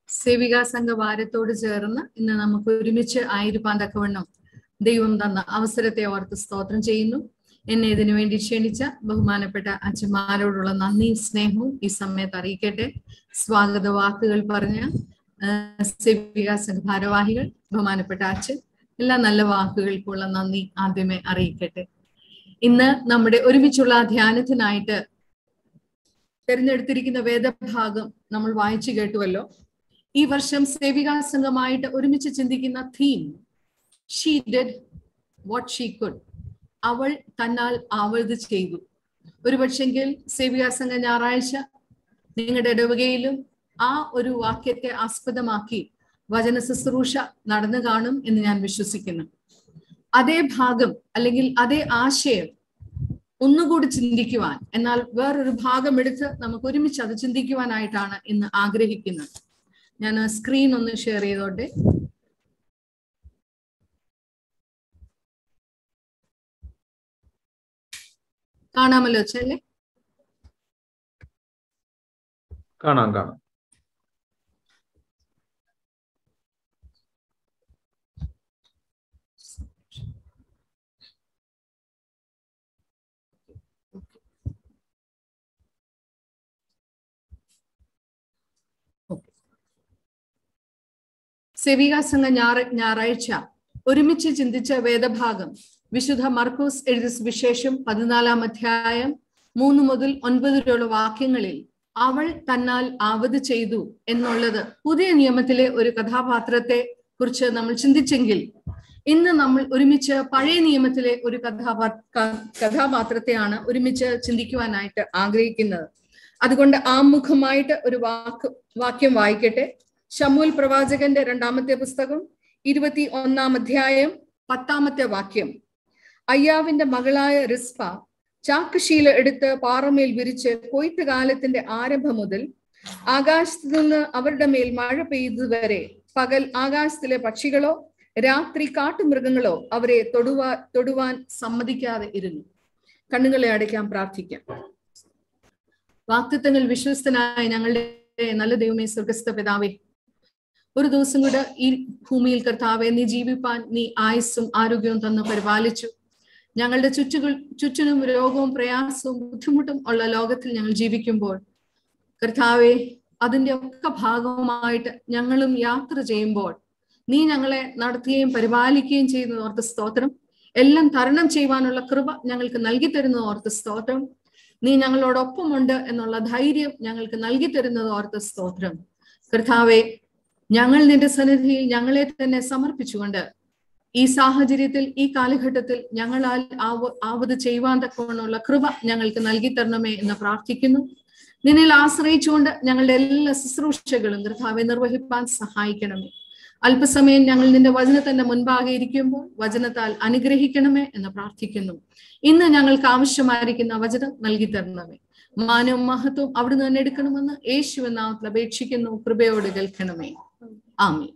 സേവികാ സംഘ വാരത്തോട് ചേർന്ന് ഇന്ന് നമുക്ക് ഒരുമിച്ച് ആയിരിക്കാൻ തക്കവണ്ണം ദൈവം തന്ന അവസരത്തെ ഓർത്ത് സ്തോത്രം ചെയ്യുന്നു എന്നെ ഇതിനു വേണ്ടി ക്ഷണിച്ച ബഹുമാനപ്പെട്ട അച്ഛന്മാരോടുള്ള നന്ദിയും സ്നേഹവും ഈ സമയത്ത് അറിയിക്കട്ടെ സ്വാഗത വാക്കുകൾ പറഞ്ഞ സേവികാ സംഘ ഭാരവാഹികൾ ബഹുമാനപ്പെട്ട അച്ഛൻ എല്ലാ നല്ല വാക്കുകൾക്കുള്ള നന്ദി ആദ്യമേ അറിയിക്കട്ടെ ഇന്ന് നമ്മുടെ ഒരുമിച്ചുള്ള ധ്യാനത്തിനായിട്ട് തിരഞ്ഞെടുത്തിരിക്കുന്ന വേദഭാഗം നമ്മൾ വായിച്ചു കേട്ടുവല്ലോ ഈ വർഷം സേവികാ സംഘമായിട്ട് ഒരുമിച്ച് ചിന്തിക്കുന്ന theme she did what she could അവൾ തന്നാൽ ആവത് ചെയ്തു ഒരു പക്ഷെങ്കിൽ സേവികാ സംഘ ഞായറാഴ്ച നിങ്ങളുടെ ഇടവകയിലും ആ ഒരു വാക്യത്തെ ആസ്പദമാക്കി വചന ശുശ്രൂഷ നടന്നു കാണും എന്ന് ഞാൻ വിശ്വസിക്കുന്നു അതേ ഭാഗം അല്ലെങ്കിൽ അതേ ആശയം ഒന്നുകൂടി ചിന്തിക്കുവാൻ എന്നാൽ വേറൊരു ഭാഗം എടുത്ത് നമുക്ക് ഒരുമിച്ച് അത് ചിന്തിക്കുവാനായിട്ടാണ് ഇന്ന് ആഗ്രഹിക്കുന്നത് ഞാൻ സ്ക്രീൻ ഒന്ന് ഷെയർ ചെയ്തോട്ടെ കാണാമല്ലോ അച്ഛല്ലേ കാണാം കാണാം സെവിക സംഘ ഞായറ ഞായറാഴ്ച ഒരുമിച്ച് ചിന്തിച്ച വേദഭാഗം വിശുദ്ധ മർക്കൂസ് എഴുതിയ സുവിശേഷം പതിനാലാം അധ്യായം മൂന്ന് മുതൽ ഒൻപത് വരെയുള്ള വാക്യങ്ങളിൽ അവൾ തന്നാൽ ആവത് ചെയ്തു എന്നുള്ളത് പുതിയ നിയമത്തിലെ ഒരു കഥാപാത്രത്തെ കുറിച്ച് നമ്മൾ ചിന്തിച്ചെങ്കിൽ ഇന്ന് നമ്മൾ ഒരുമിച്ച് പഴയ നിയമത്തിലെ ഒരു കഥാപാ കഥാപാത്രത്തെയാണ് ഒരുമിച്ച് ചിന്തിക്കുവാനായിട്ട് ആഗ്രഹിക്കുന്നത് അതുകൊണ്ട് ആമുഖമായിട്ട് ഒരു വാക്ക് വാക്യം വായിക്കട്ടെ ഷമൂൽ പ്രവാചകന്റെ രണ്ടാമത്തെ പുസ്തകം ഇരുപത്തി ഒന്നാം അധ്യായം പത്താമത്തെ വാക്യം അയ്യാവിന്റെ മകളായ റിസ്പ ചാക്കുശീല എടുത്ത് പാറമേൽ വിരിച്ച് കൊയ്ത്ത് കാലത്തിന്റെ ആരംഭം മുതൽ ആകാശത്തു നിന്ന് അവരുടെ മേൽ മഴ പെയ്തുവരെ പകൽ ആകാശത്തിലെ പക്ഷികളോ രാത്രി കാട്ടുമൃഗങ്ങളോ അവരെ തൊടുവാ തൊടുവാൻ സമ്മതിക്കാതെ ഇരുന്നു കണ്ണുകളെ അടയ്ക്കാൻ പ്രാർത്ഥിക്കാം വാക്തത്വങ്ങൾ വിശ്വസ്തനായ ഞങ്ങളുടെ നല്ല ദൈവമേ സ്വർഗസ്ഥ പിതാവേ ഒരു ദിവസം കൂടെ ഈ ഭൂമിയിൽ കർത്താവെ നീ ജീവിപ്പാൻ നീ ആയുസ്സും ആരോഗ്യവും തന്ന് പരിപാലിച്ചു ഞങ്ങളുടെ ചുറ്റുകൾ ചുറ്റിനും രോഗവും പ്രയാസവും ബുദ്ധിമുട്ടും ഉള്ള ലോകത്തിൽ ഞങ്ങൾ ജീവിക്കുമ്പോൾ കർത്താവെ അതിന്റെ ഒക്കെ ഭാഗമായിട്ട് ഞങ്ങളും യാത്ര ചെയ്യുമ്പോൾ നീ ഞങ്ങളെ നടത്തുകയും പരിപാലിക്കുകയും ചെയ്യുന്ന ഓർത്ത് സ്തോത്രം എല്ലാം തരണം ചെയ്യുവാനുള്ള കൃപ ഞങ്ങൾക്ക് നൽകി തരുന്ന ഓർത്ത് സ്തോത്രം നീ ഞങ്ങളോടൊപ്പമുണ്ട് എന്നുള്ള ധൈര്യം ഞങ്ങൾക്ക് നൽകി തരുന്നത് ഓർത്ത് സ്തോത്രം കർത്താവെ ഞങ്ങൾ നിന്റെ സന്നിധിയിൽ ഞങ്ങളെ തന്നെ സമർപ്പിച്ചുകൊണ്ട് ഈ സാഹചര്യത്തിൽ ഈ കാലഘട്ടത്തിൽ ഞങ്ങളാൽ ആവ ആവത് ചെയ്യുവാൻ തക്കവണ്ണമുള്ള കൃപ ഞങ്ങൾക്ക് നൽകി തരണമേ എന്ന് പ്രാർത്ഥിക്കുന്നു നിന്നിൽ ആശ്രയിച്ചുകൊണ്ട് ഞങ്ങളുടെ എല്ലാ ശുശ്രൂഷകളും കർത്താവെ നിർവഹിപ്പാൻ സഹായിക്കണമേ അല്പസമയം ഞങ്ങൾ നിന്റെ വചനത്തിന്റെ മുൻപാകെ ഇരിക്കുമ്പോൾ വചനത്താൽ അനുഗ്രഹിക്കണമേ എന്ന് പ്രാർത്ഥിക്കുന്നു ഇന്ന് ഞങ്ങൾക്ക് ആവശ്യമായിരിക്കുന്ന വചനം നൽകി തരണമേ മാനവും മഹത്വവും അവിടുന്ന് തന്നെ എടുക്കണമെന്ന് യേശു എന്നാമത്തിൽ അപേക്ഷിക്കുന്നു കൃപയോട് കേൾക്കണമേ ആമേ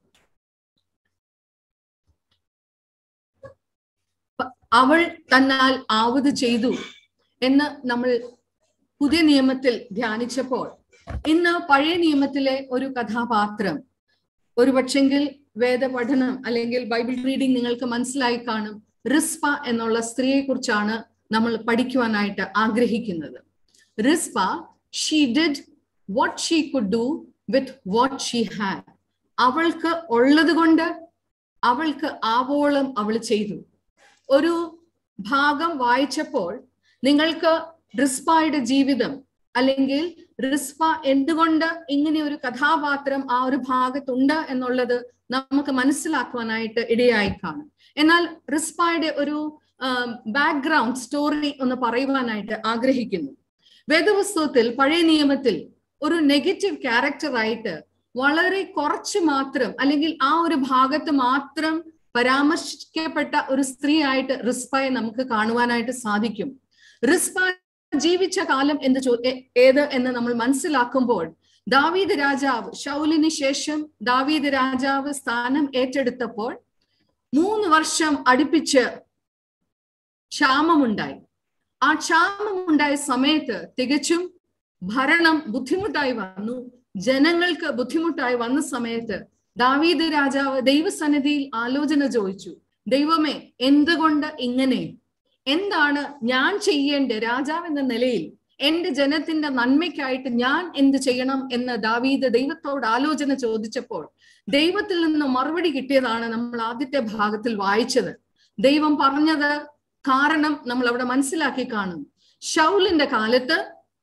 അവൾ തന്നാൽ ആവത് ചെയ്തു എന്ന് നമ്മൾ പുതിയ നിയമത്തിൽ ധ്യാനിച്ചപ്പോൾ ഇന്ന് പഴയ നിയമത്തിലെ ഒരു കഥാപാത്രം ഒരു പക്ഷെങ്കിൽ വേദപഠനം അല്ലെങ്കിൽ ബൈബിൾ റീഡിംഗ് നിങ്ങൾക്ക് മനസ്സിലായി കാണും റിസ്പ എന്നുള്ള സ്ത്രീയെ കുറിച്ചാണ് നമ്മൾ പഠിക്കുവാനായിട്ട് ആഗ്രഹിക്കുന്നത് റിസ്പ she did what she could do with what she had അവൾക്ക് ഉള്ളത് കൊണ്ട് അവൾക്ക് ആവോളം അവൾ ചെയ്തു ഒരു ഭാഗം വായിച്ചപ്പോൾ നിങ്ങൾക്ക് റിസ്പയുടെ ജീവിതം അല്ലെങ്കിൽ റിസ്പ എന്തുകൊണ്ട് ഇങ്ങനെ ഒരു കഥാപാത്രം ആ ഒരു ഭാഗത്തുണ്ട് എന്നുള്ളത് നമുക്ക് മനസ്സിലാക്കുവാനായിട്ട് ഇടയായി കാണും എന്നാൽ റിസ്പയുടെ ഒരു ബാക്ക്ഗ്രൗണ്ട് സ്റ്റോറി ഒന്ന് പറയുവാനായിട്ട് ആഗ്രഹിക്കുന്നു വേദപുസ്തകത്തിൽ പഴയ നിയമത്തിൽ ഒരു നെഗറ്റീവ് ക്യാരക്ടറായിട്ട് വളരെ കുറച്ച് മാത്രം അല്ലെങ്കിൽ ആ ഒരു ഭാഗത്ത് മാത്രം പരാമർശിക്കപ്പെട്ട ഒരു സ്ത്രീ ആയിട്ട് റിസ്പയെ നമുക്ക് കാണുവാനായിട്ട് സാധിക്കും റിസ്പ ജീവിച്ച കാലം എന്ന് ചോ ഏത് എന്ന് നമ്മൾ മനസ്സിലാക്കുമ്പോൾ ദാവീദ് രാജാവ് ഷൗലിന് ശേഷം ദാവീദ് രാജാവ് സ്ഥാനം ഏറ്റെടുത്തപ്പോൾ മൂന്ന് വർഷം അടുപ്പിച്ച് ക്ഷാമമുണ്ടായി ആ ക്ഷാമമുണ്ടായ സമയത്ത് തികച്ചും ഭരണം ബുദ്ധിമുട്ടായി വന്നു ജനങ്ങൾക്ക് ബുദ്ധിമുട്ടായി വന്ന സമയത്ത് ദാവീദ് രാജാവ് ദൈവസന്നിധിയിൽ ആലോചന ചോദിച്ചു ദൈവമേ എന്തുകൊണ്ട് ഇങ്ങനെ എന്താണ് ഞാൻ ചെയ്യേണ്ട രാജാവ് എന്ന നിലയിൽ എന്റെ ജനത്തിന്റെ നന്മയ്ക്കായിട്ട് ഞാൻ എന്ത് ചെയ്യണം എന്ന് ദാവീദ് ദൈവത്തോട് ആലോചന ചോദിച്ചപ്പോൾ ദൈവത്തിൽ നിന്ന് മറുപടി കിട്ടിയതാണ് നമ്മൾ ആദ്യത്തെ ഭാഗത്തിൽ വായിച്ചത് ദൈവം പറഞ്ഞത് കാരണം നമ്മൾ അവിടെ മനസ്സിലാക്കി കാണും ഷൗലിന്റെ കാലത്ത്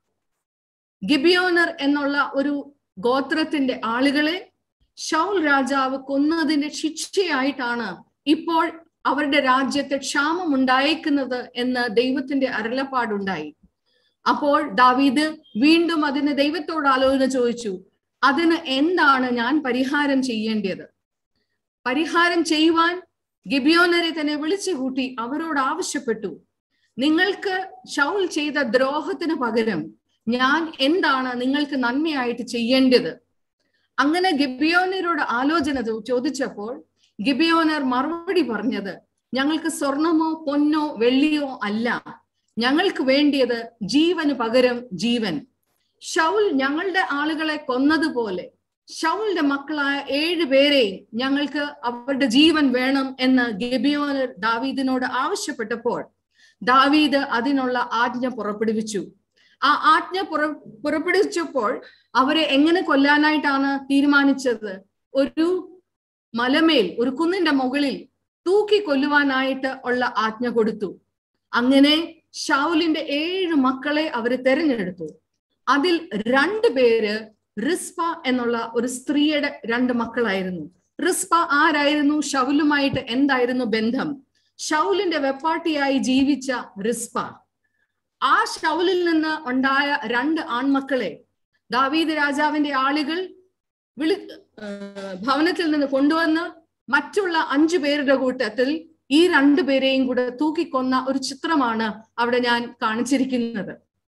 ഗിബിയോനർ എന്നുള്ള ഒരു ഗോത്രത്തിന്റെ ആളുകളെ ഷൗൽ രാജാവ് കൊന്നതിന്റെ ശിക്ഷയായിട്ടാണ് ഇപ്പോൾ അവരുടെ രാജ്യത്തെ ക്ഷാമം ഉണ്ടായേക്കുന്നത് എന്ന് ദൈവത്തിന്റെ അരുളപ്പാടുണ്ടായി അപ്പോൾ ദാവീദ് വീണ്ടും അതിന് ദൈവത്തോട് ആലോചന ചോദിച്ചു അതിന് എന്താണ് ഞാൻ പരിഹാരം ചെയ്യേണ്ടത് പരിഹാരം ചെയ്യുവാൻ ഗിബിയോനരെ തന്നെ വിളിച്ചു കൂട്ടി അവരോട് ആവശ്യപ്പെട്ടു നിങ്ങൾക്ക് ഷൗൽ ചെയ്ത ദ്രോഹത്തിന് പകരം ഞാൻ എന്താണ് നിങ്ങൾക്ക് നന്മയായിട്ട് ചെയ്യേണ്ടത് അങ്ങനെ ഗിബിയോനരോട് ആലോചന ചോദിച്ചപ്പോൾ ഗിബിയോനർ മറുപടി പറഞ്ഞത് ഞങ്ങൾക്ക് സ്വർണമോ പൊന്നോ വെള്ളിയോ അല്ല ഞങ്ങൾക്ക് വേണ്ടിയത് ജീവന് പകരം ജീവൻ ഷൗൽ ഞങ്ങളുടെ ആളുകളെ കൊന്നതുപോലെ ഷൗലിന്റെ മക്കളായ ഏഴ് പേരെയും ഞങ്ങൾക്ക് അവരുടെ ജീവൻ വേണം എന്ന് ഗബിയോനർ ദാവീദിനോട് ആവശ്യപ്പെട്ടപ്പോൾ ദാവീദ് അതിനുള്ള ആജ്ഞ പുറപ്പെടുവിച്ചു ആ ആജ്ഞ പുറ പുറപ്പെടുവിച്ചപ്പോൾ അവരെ എങ്ങനെ കൊല്ലാനായിട്ടാണ് തീരുമാനിച്ചത് ഒരു മലമേൽ ഒരു കുന്നിന്റെ മുകളിൽ തൂക്കി കൊല്ലുവാനായിട്ട് ഉള്ള ആജ്ഞ കൊടുത്തു അങ്ങനെ ഷൗലിന്റെ ഏഴ് മക്കളെ അവര് തെരഞ്ഞെടുത്തു അതിൽ രണ്ടു പേര് റിസ്പ എന്നുള്ള ഒരു സ്ത്രീയുടെ രണ്ട് മക്കളായിരുന്നു റിസ്പ ആരായിരുന്നു ഷൗലുമായിട്ട് എന്തായിരുന്നു ബന്ധം ഷൗലിന്റെ വെപ്പാട്ടിയായി ജീവിച്ച റിസ്പ ആ ഷൗലിൽ നിന്ന് ഉണ്ടായ രണ്ട് ആൺമക്കളെ ദാവീദ് രാജാവിന്റെ ആളുകൾ വിളി ഭവനത്തിൽ നിന്ന് കൊണ്ടുവന്ന് മറ്റുള്ള അഞ്ചു പേരുടെ കൂട്ടത്തിൽ ഈ രണ്ടു പേരെയും കൂടെ തൂക്കിക്കൊന്ന ഒരു ചിത്രമാണ് അവിടെ ഞാൻ കാണിച്ചിരിക്കുന്നത്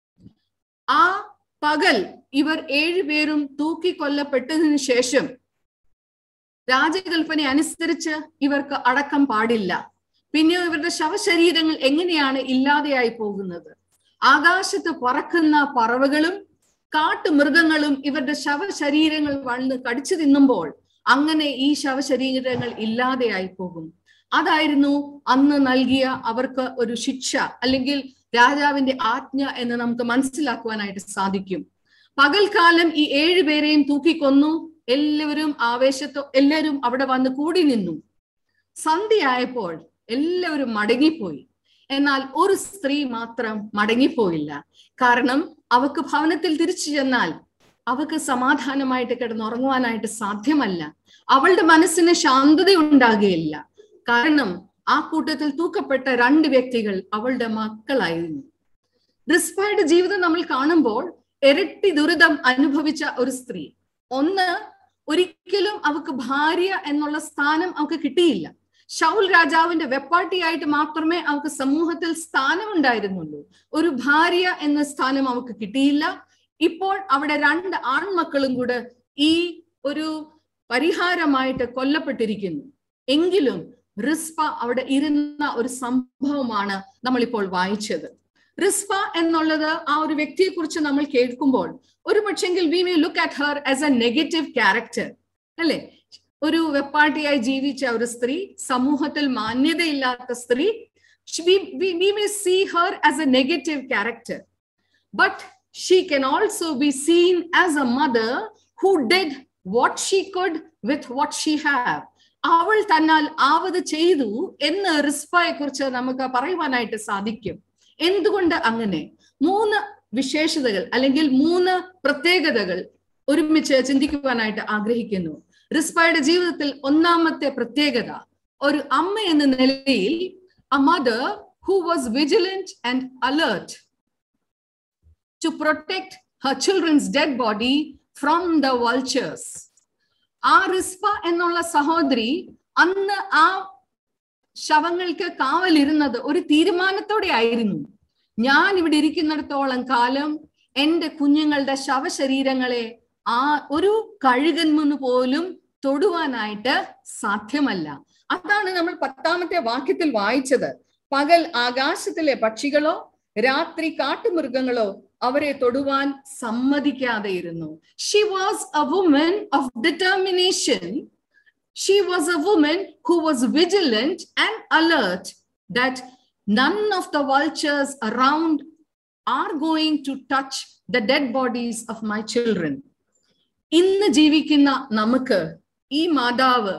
ആ പകൽ ഇവർ ഏഴുപേരും തൂക്കിക്കൊല്ലപ്പെട്ടതിനു ശേഷം രാജകൽപ്പന അനുസരിച്ച് ഇവർക്ക് അടക്കം പാടില്ല പിന്നെ ഇവരുടെ ശവശരീരങ്ങൾ എങ്ങനെയാണ് ഇല്ലാതെയായി പോകുന്നത് ആകാശത്ത് പറക്കുന്ന പറവകളും കാട്ടുമൃഗങ്ങളും ഇവരുടെ ശവശരീരങ്ങൾ വന്ന് കടിച്ചു തിന്നുമ്പോൾ അങ്ങനെ ഈ ശവശരീരങ്ങൾ ഇല്ലാതെയായി പോകും അതായിരുന്നു അന്ന് നൽകിയ അവർക്ക് ഒരു ശിക്ഷ അല്ലെങ്കിൽ രാജാവിന്റെ ആജ്ഞ എന്ന് നമുക്ക് മനസ്സിലാക്കുവാനായിട്ട് സാധിക്കും പകൽക്കാലം ഈ ഏഴുപേരെയും തൂക്കിക്കൊന്നു എല്ലാവരും ആവേശത്തോ എല്ലാവരും അവിടെ വന്ന് കൂടി നിന്നു സന്ധ്യയായപ്പോൾ എല്ലാവരും മടങ്ങിപ്പോയി എന്നാൽ ഒരു സ്ത്രീ മാത്രം മടങ്ങിപ്പോയില്ല കാരണം അവക്ക് ഭവനത്തിൽ തിരിച്ചു ചെന്നാൽ അവക്ക് സമാധാനമായിട്ട് കിടന്നുറങ്ങുവാനായിട്ട് സാധ്യമല്ല അവളുടെ മനസ്സിന് ശാന്തത ഉണ്ടാകുകയില്ല കാരണം ആ കൂട്ടത്തിൽ തൂക്കപ്പെട്ട രണ്ട് വ്യക്തികൾ അവളുടെ മക്കളായിരുന്നു റിസ്പയുടെ ജീവിതം നമ്മൾ കാണുമ്പോൾ ഇരട്ടി ദുരിതം അനുഭവിച്ച ഒരു സ്ത്രീ ഒന്ന് ഒരിക്കലും അവക്ക് ഭാര്യ എന്നുള്ള സ്ഥാനം അവക്ക് കിട്ടിയില്ല ഷൗൽ രാജാവിന്റെ വെപ്പാട്ടിയായിട്ട് മാത്രമേ അവക്ക് സമൂഹത്തിൽ സ്ഥാനം ഉണ്ടായിരുന്നുള്ളൂ ഒരു ഭാര്യ എന്ന സ്ഥാനം അവക്ക് കിട്ടിയില്ല ഇപ്പോൾ അവിടെ രണ്ട് ആൺമക്കളും കൂടെ ഈ ഒരു പരിഹാരമായിട്ട് കൊല്ലപ്പെട്ടിരിക്കുന്നു എങ്കിലും റിസ്പ അവിടെ ഇരുന്ന ഒരു സംഭവമാണ് നമ്മളിപ്പോൾ വായിച്ചത് റിസ്പ എന്നുള്ളത് ആ ഒരു വ്യക്തിയെ കുറിച്ച് നമ്മൾ കേൾക്കുമ്പോൾ ഒരു പക്ഷെങ്കിൽ we may look at her as a negative character അല്ലെ ഒരു വെപ്പാട്ടിയായി ജീവിച്ച ഒരു സ്ത്രീ സമൂഹത്തിൽ മാന്യതയില്ലാത്ത സ്ത്രീ we may see her as a negative character but she can also be seen as a mother who did what she could with what she have അവൾ തന്നാൽ ആവത് ചെയ്തു എന്ന് റിസ്പയെ കുറിച്ച് നമുക്ക് പറയുവാനായിട്ട് സാധിക്കും എന്തുകൊണ്ട് അങ്ങനെ മൂന്ന് വിശേഷതകൾ അല്ലെങ്കിൽ മൂന്ന് പ്രത്യേകതകൾ ഒരുമിച്ച് ചിന്തിക്കുവാനായിട്ട് ആഗ്രഹിക്കുന്നു റിസ്പയുടെ ജീവിതത്തിൽ ഒന്നാമത്തെ പ്രത്യേകത ഒരു അമ്മ എന്ന നിലയിൽ a mother who was vigilant and alert to protect her children's dead body from the vultures. ആ റിസ്പ എന്നുള്ള സഹോദരി അന്ന് ആ ശവങ്ങൾക്ക് കാവലിരുന്നത് ഒരു തീരുമാനത്തോടെ ആയിരുന്നു ഞാൻ ഇവിടെ ഇരിക്കുന്നിടത്തോളം കാലം എന്റെ കുഞ്ഞുങ്ങളുടെ ശവശരീരങ്ങളെ ആ ഒരു കഴുകന്മെന്ന് പോലും തൊടുവാനായിട്ട് സാധ്യമല്ല അതാണ് നമ്മൾ പത്താമത്തെ വാക്യത്തിൽ വായിച്ചത് പകൽ ആകാശത്തിലെ പക്ഷികളോ രാത്രി കാട്ടുമൃഗങ്ങളോ അവരെ തൊടുവാൻ സമ്മതിക്കാതെയിരുന്നു she was a woman of determination she was a woman who was vigilant and alert that none of the vultures around are going to touch the dead bodies of my children ഇന്ന് ജീവിക്കുന്ന നമുക്ക് ഈ മാതാവ്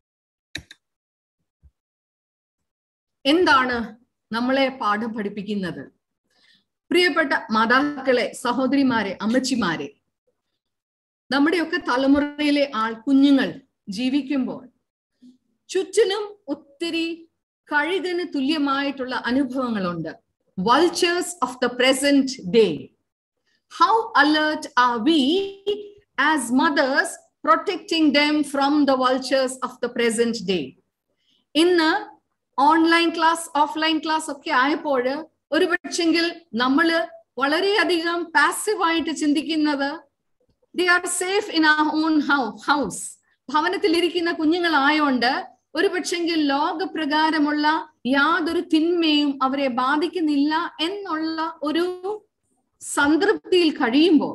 എന്താണ് നമ്മളെ പാഠം പഠിപ്പിക്കുന്നത് പ്രിയപ്പെട്ട മാതാക്കളെ സഹോദരിമാരെ അമ്മച്ചിമാരെ നമ്മുടെയൊക്കെ തലമുറയിലെ ആൾ കുഞ്ഞുങ്ങൾ ജീവിക്കുമ്പോൾ ചുറ്റിനും ഒത്തിരി കഴുകന് തുല്യമായിട്ടുള്ള അനുഭവങ്ങളുണ്ട് vultures of the present day how alert are we as mothers protecting them from the vultures of the present day ഇന്ന് ഓൺലൈൻ ക്ലാസ് ഓഫ്ലൈൻ ക്ലാസ് ഒക്കെ ആയപ്പോൾ ഒരു പക്ഷെങ്കിൽ നമ്മൾ വളരെയധികം പാസീവായിട്ട് ചിന്തിക്കുന്നത് they are safe in our own house ഭവനത്തിൽ ഇരിക്കുന്ന കുഞ്ഞുങ്ങളായോണ്ട് ഒരു പക്ഷെങ്കിൽ ലോകപ്രകാരമുള്ള യാതൊരു തിന്മയും അവരെ ബാധിക്കുന്നില്ല എന്നുള്ള ഒരു സംതൃപ്തിയിൽ കഴിയുമ്പോൾ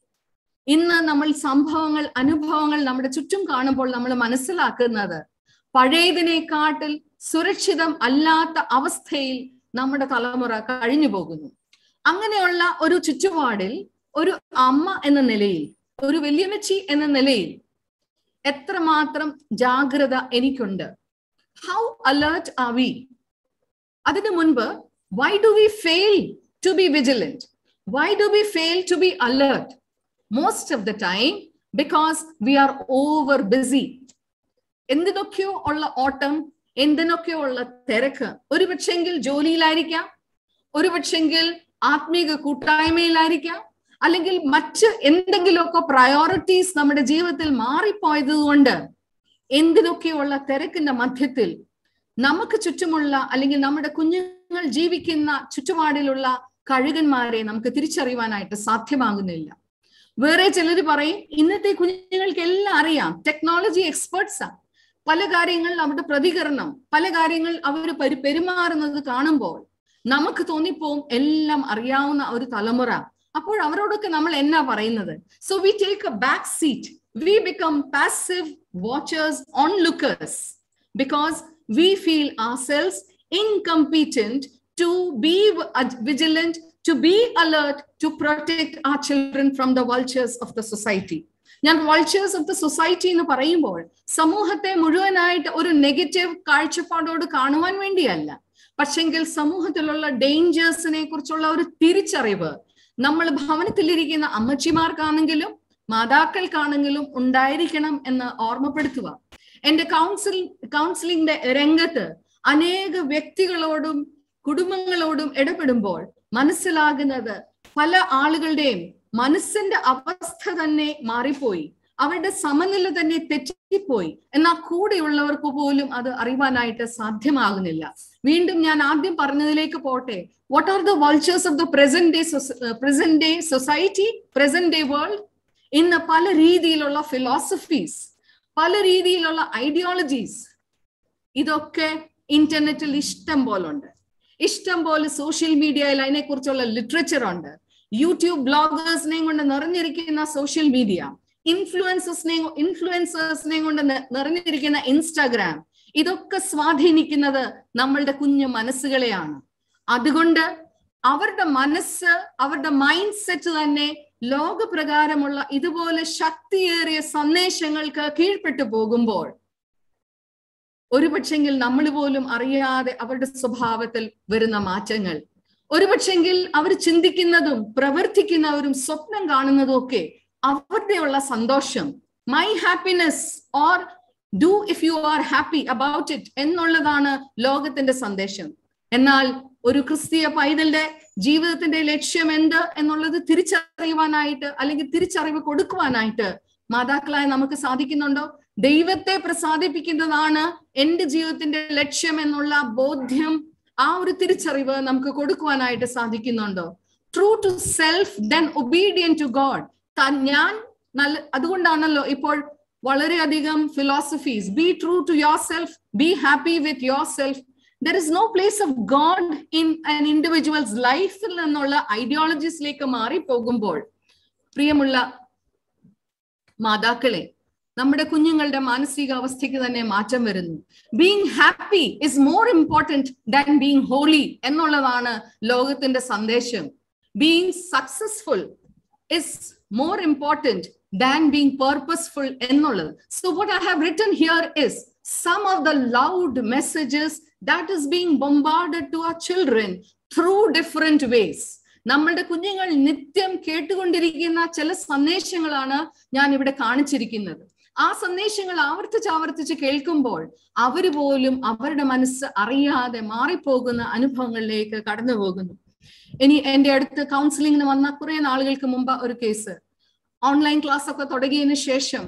ഇന്ന് നമ്മൾ സംഭവങ്ങൾ അനുഭവങ്ങൾ നമ്മുടെ ചുറ്റും കാണുമ്പോൾ നമ്മൾ മനസ്സിലാക്കുന്നത് പഴയതിനെക്കാട്ടിൽ സുരക്ഷിതം അല്ലാത്ത അവസ്ഥയിൽ നമ്മുടെ തലമുറ കഴിഞ്ഞു പോകുന്നു അങ്ങനെയുള്ള ഒരു ചുറ്റുപാടിൽ ഒരു അമ്മ എന്ന നിലയിൽ ഒരു വല്യമ്മച്ചി എന്ന നിലയിൽ എത്രമാത്രം ജാഗ്രത എനിക്കുണ്ട് ഹൗ അലേർട്ട് ആർ വി അതിനു മുൻപ് why do we fail to be vigilant why do we fail to be alert most of the time because we are over busy എന്തിനൊക്കെയോ ഉള്ള ഓട്ടം എന്തിനൊക്കെയോ ഉള്ള തിരക്ക് ഒരു പക്ഷെങ്കിൽ ജോലിയിലായിരിക്കാം ഒരു പക്ഷെങ്കിൽ ആത്മീക കൂട്ടായ്മയിലായിരിക്കാം അല്ലെങ്കിൽ മറ്റ് എന്തെങ്കിലുമൊക്കെ പ്രയോറിറ്റീസ് നമ്മുടെ ജീവിതത്തിൽ മാറിപ്പോയത് കൊണ്ട് എന്തിനൊക്കെയുള്ള തിരക്കിന്റെ മധ്യത്തിൽ നമുക്ക് ചുറ്റുമുള്ള അല്ലെങ്കിൽ നമ്മുടെ കുഞ്ഞുങ്ങൾ ജീവിക്കുന്ന ചുറ്റുപാടിലുള്ള കഴുകന്മാരെ നമുക്ക് തിരിച്ചറിയുവാനായിട്ട് സാധ്യമാകുന്നില്ല വേറെ ചിലർ പറയും ഇന്നത്തെ കുഞ്ഞുങ്ങൾക്ക് എല്ലാം അറിയാം ടെക്നോളജി എക്സ്പേർട്സാ പല കാര്യങ്ങൾ അവരുടെ പ്രതികരണം പല കാര്യങ്ങൾ അവർ പരി പെരുമാറുന്നത് കാണുമ്പോൾ നമുക്ക് തോന്നിപ്പോവും എല്ലാം അറിയാവുന്ന ഒരു തലമുറ അപ്പോൾ അവരോടൊക്കെ നമ്മൾ എന്നാ പറയുന്നത് so we take a back seat we become passive watchers on lookers because we feel ourselves incompetent to be vigilant to be alert to protect our children from the vultures of the society. ഞാൻ vultures of the society എന്ന് പറയുമ്പോൾ സമൂഹത്തെ മുഴുവനായിട്ട് ഒരു negative കാഴ്ചപ്പാടോട് കാണുവാൻ വേണ്ടിയല്ല പക്ഷെങ്കിൽ സമൂഹത്തിലുള്ള ഡേഞ്ചേഴ്സിനെ കുറിച്ചുള്ള ഒരു തിരിച്ചറിവ് നമ്മൾ ഭവനത്തിലിരിക്കുന്ന അമ്മച്ചിമാർക്കാണെങ്കിലും മാതാക്കൾക്കാണെങ്കിലും ഉണ്ടായിരിക്കണം എന്ന് ഓർമ്മപ്പെടുത്തുക എന്റെ കൗൺസിൽ കൗൺസിലിംഗിന്റെ രംഗത്ത് അനേക വ്യക്തികളോടും കുടുംബങ്ങളോടും ഇടപെടുമ്പോൾ മനസ്സിലാകുന്നത് പല ആളുകളുടെയും മനസ്സിന്റെ അവസ്ഥ തന്നെ മാറിപ്പോയി അവരുടെ സമനില തന്നെ തെറ്റിപ്പോയി എന്നാൽ കൂടെയുള്ളവർക്ക് പോലും അത് അറിവാനായിട്ട് സാധ്യമാകുന്നില്ല വീണ്ടും ഞാൻ ആദ്യം പറഞ്ഞതിലേക്ക് പോട്ടെ what are the vultures of the present day present day society present day world ഇന്ന് പല രീതിയിലുള്ള ഫിലോസഫീസ് പല രീതിയിലുള്ള ഐഡിയോളജീസ് ഇതൊക്കെ ഇന്റർനെറ്റിൽ ഇഷ്ടം പോലെ ഉണ്ട് ഇഷ്ടം പോലെ സോഷ്യൽ മീഡിയയിൽ അതിനെക്കുറിച്ചുള്ള ലിറ്ററേച്ചർ ഉണ്ട് യൂട്യൂബ് ബ്ലോഗേഴ്സിനെയും കൊണ്ട് നിറഞ്ഞിരിക്കുന്ന സോഷ്യൽ മീഡിയ ഇൻഫ്ലുവൻസേഴ്സിനെയും ഇൻഫ്ലുവൻസേഴ്സിനെയും കൊണ്ട് നിറഞ്ഞിരിക്കുന്ന ഇൻസ്റ്റാഗ്രാം ഇതൊക്കെ സ്വാധീനിക്കുന്നത് നമ്മളുടെ കുഞ്ഞു മനസ്സുകളെയാണ് അതുകൊണ്ട് അവരുടെ മനസ്സ് അവരുടെ മൈൻഡ് സെറ്റ് തന്നെ ലോകപ്രകാരമുള്ള ഇതുപോലെ ശക്തിയേറിയ സന്ദേശങ്ങൾക്ക് കീഴ്പ്പെട്ടു പോകുമ്പോൾ ഒരുപക്ഷെങ്കിൽ നമ്മൾ പോലും അറിയാതെ അവരുടെ സ്വഭാവത്തിൽ വരുന്ന മാറ്റങ്ങൾ ഒരുപക്ഷെങ്കിൽ അവർ ചിന്തിക്കുന്നതും പ്രവർത്തിക്കുന്നവരും സ്വപ്നം കാണുന്നതും ഒക്കെ അവരുടെയുള്ള സന്തോഷം my happiness or do if you are happy about it എന്നുള്ളതാണ് ലോകത്തിന്റെ സന്ദേശം എന്നാൽ ഒരു ക്രിസ്തീയ പൈതലിന്റെ ജീവിതത്തിന്റെ ലക്ഷ്യം എന്ത് എന്നുള്ളത് തിരിച്ചറിയുവാനായിട്ട് അല്ലെങ്കിൽ തിരിച്ചറിവ് കൊടുക്കുവാനായിട്ട് മാതാക്കളായി നമുക്ക് സാധിക്കുന്നുണ്ടോ ദൈവത്തെ പ്രസാദിപ്പിക്കുന്നതാണ് എന്റെ ജീവിതത്തിന്റെ ലക്ഷ്യം എന്നുള്ള ബോധ്യം ആ ഒരു തിരിച്ചറിവ് നമുക്ക് കൊടുക്കുവാനായിട്ട് സാധിക്കുന്നുണ്ടോ true to self then obedient to God ഞാൻ നല്ല അതുകൊണ്ടാണല്ലോ ഇപ്പോൾ വളരെയധികം philosophies be true to yourself be happy with yourself there is no place of God in an individuals ലൈഫിൽ നിന്നുള്ള ഐഡിയോളജീസിലേക്ക് മാറിപ്പോകുമ്പോൾ പ്രിയമുള്ള മാതാക്കളെ നമ്മുടെ കുഞ്ഞുങ്ങളുടെ മാനസികാവസ്ഥയ്ക്ക് തന്നെ മാറ്റം വരുന്നു being happy is more important than being holy എന്നുള്ളതാണ് ലോകത്തിന്റെ സന്ദേശം being successful is more important than being purposeful എന്നുള്ളത് so what I have written here is some of the loud messages that is being bombarded to our children through different ways നമ്മളുടെ കുഞ്ഞുങ്ങൾ നിത്യം കേട്ടുകൊണ്ടിരിക്കുന്ന ചില സന്ദേശങ്ങളാണ് ഞാൻ ഇവിടെ കാണിച്ചിരിക്കുന്നത് ആ സന്ദേശങ്ങൾ ആവർത്തിച്ച് ആവർത്തിച്ച് കേൾക്കുമ്പോൾ അവർ പോലും അവരുടെ മനസ്സ് അറിയാതെ മാറിപ്പോകുന്ന അനുഭവങ്ങളിലേക്ക് കടന്നു പോകുന്നു ഇനി എന്റെ അടുത്ത് കൗൺസിലിങ്ങിന് വന്ന കുറെ നാളുകൾക്ക് മുമ്പ് ഒരു കേസ് ഓൺലൈൻ ക്ലാസ് ഒക്കെ തുടങ്ങിയതിന് ശേഷം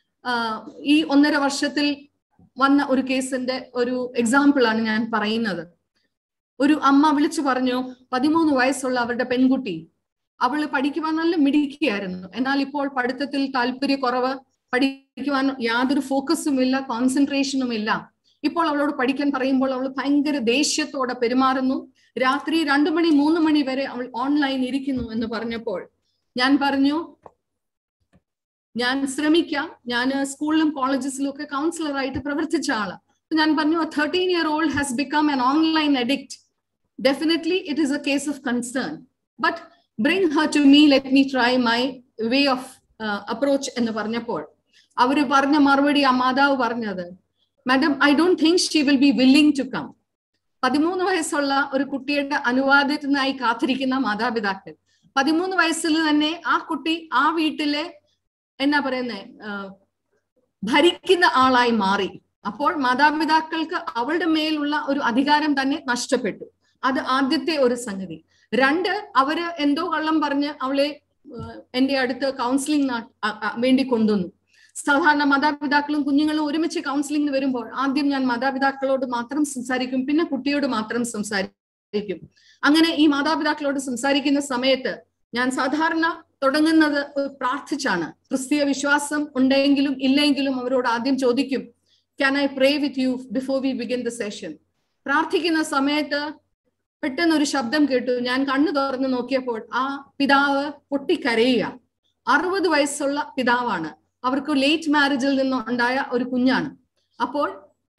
ഈ ഒന്നര വർഷത്തിൽ വന്ന ഒരു കേസിന്റെ ഒരു എക്സാമ്പിൾ ആണ് ഞാൻ പറയുന്നത് ഒരു അമ്മ വിളിച്ചു പറഞ്ഞു പതിമൂന്ന് വയസ്സുള്ള അവരുടെ പെൺകുട്ടി അവള് പഠിക്കുവാൻ നല്ല മിടിക്കുകയായിരുന്നു എന്നാൽ ഇപ്പോൾ പഠിത്തത്തിൽ താല്പര്യക്കുറവ് പഠിക്കുവാൻ യാതൊരു ഫോക്കസും ഇല്ല കോൺസെൻട്രേഷനും ഇല്ല ഇപ്പോൾ അവളോട് പഠിക്കാൻ പറയുമ്പോൾ അവൾ ഭയങ്കര ദേഷ്യത്തോടെ പെരുമാറുന്നു രാത്രി രണ്ടു മണി മൂന്ന് മണി വരെ അവൾ ഓൺലൈൻ ഇരിക്കുന്നു എന്ന് പറഞ്ഞപ്പോൾ ഞാൻ പറഞ്ഞു ഞാൻ ശ്രമിക്കാം ഞാൻ സ്കൂളിലും കോളേജസിലും ഒക്കെ കൗൺസിലറായിട്ട് പ്രവർത്തിച്ച ആള് ഞാൻ പറഞ്ഞു thirteen year old has become an online addict definitely it is a case of concern but bring her to me let me try my way of approach എന്ന് പറഞ്ഞപ്പോൾ അവർ പറഞ്ഞ മറുപടി ആ മാതാവ് പറഞ്ഞത് madam I don't think she will be willing to come പതിമൂന്ന് വയസ്സുള്ള ഒരു കുട്ടിയുടെ അനുവാദത്തിനായി കാത്തിരിക്കുന്ന മാതാപിതാക്കൾ പതിമൂന്ന് വയസ്സിൽ തന്നെ ആ കുട്ടി ആ വീട്ടിലെ എന്നാ പറയുന്നേ ഭരിക്കുന്ന ആളായി മാറി അപ്പോൾ മാതാപിതാക്കൾക്ക് അവളുടെ മേലുള്ള ഒരു അധികാരം തന്നെ നഷ്ടപ്പെട്ടു അത് ആദ്യത്തെ ഒരു സംഗതി രണ്ട് അവര് എന്തോ കള്ളം പറഞ്ഞ് അവളെ എന്റെ അടുത്ത് കൗൺസിലിംഗ് വേണ്ടി കൊണ്ടുവന്നു സാധാരണ മാതാപിതാക്കളും കുഞ്ഞുങ്ങളും ഒരുമിച്ച് കൗൺസിലിംഗിന് വരുമ്പോൾ ആദ്യം ഞാൻ മാതാപിതാക്കളോട് മാത്രം സംസാരിക്കും പിന്നെ കുട്ടിയോട് മാത്രം സംസാരിക്കും അങ്ങനെ ഈ മാതാപിതാക്കളോട് സംസാരിക്കുന്ന സമയത്ത് ഞാൻ സാധാരണ തുടങ്ങുന്നത് പ്രാർത്ഥിച്ചാണ് ക്രിസ്തീയ വിശ്വാസം ഉണ്ടെങ്കിലും ഇല്ലെങ്കിലും അവരോട് ആദ്യം ചോദിക്കും can I pray with you before we begin the session പ്രാർത്ഥിക്കുന്ന സമയത്ത് പെട്ടെന്ന് ഒരു ശബ്ദം കേട്ടു ഞാൻ കണ്ണു തുറന്ന് നോക്കിയപ്പോൾ ആ പിതാവ് പൊട്ടിക്കരയുക അറുപത് വയസ്സുള്ള പിതാവാണ് അവർക്ക് ലേറ്റ് മാരേജിൽ നിന്ന് ഉണ്ടായ ഒരു കുഞ്ഞാണ് അപ്പോൾ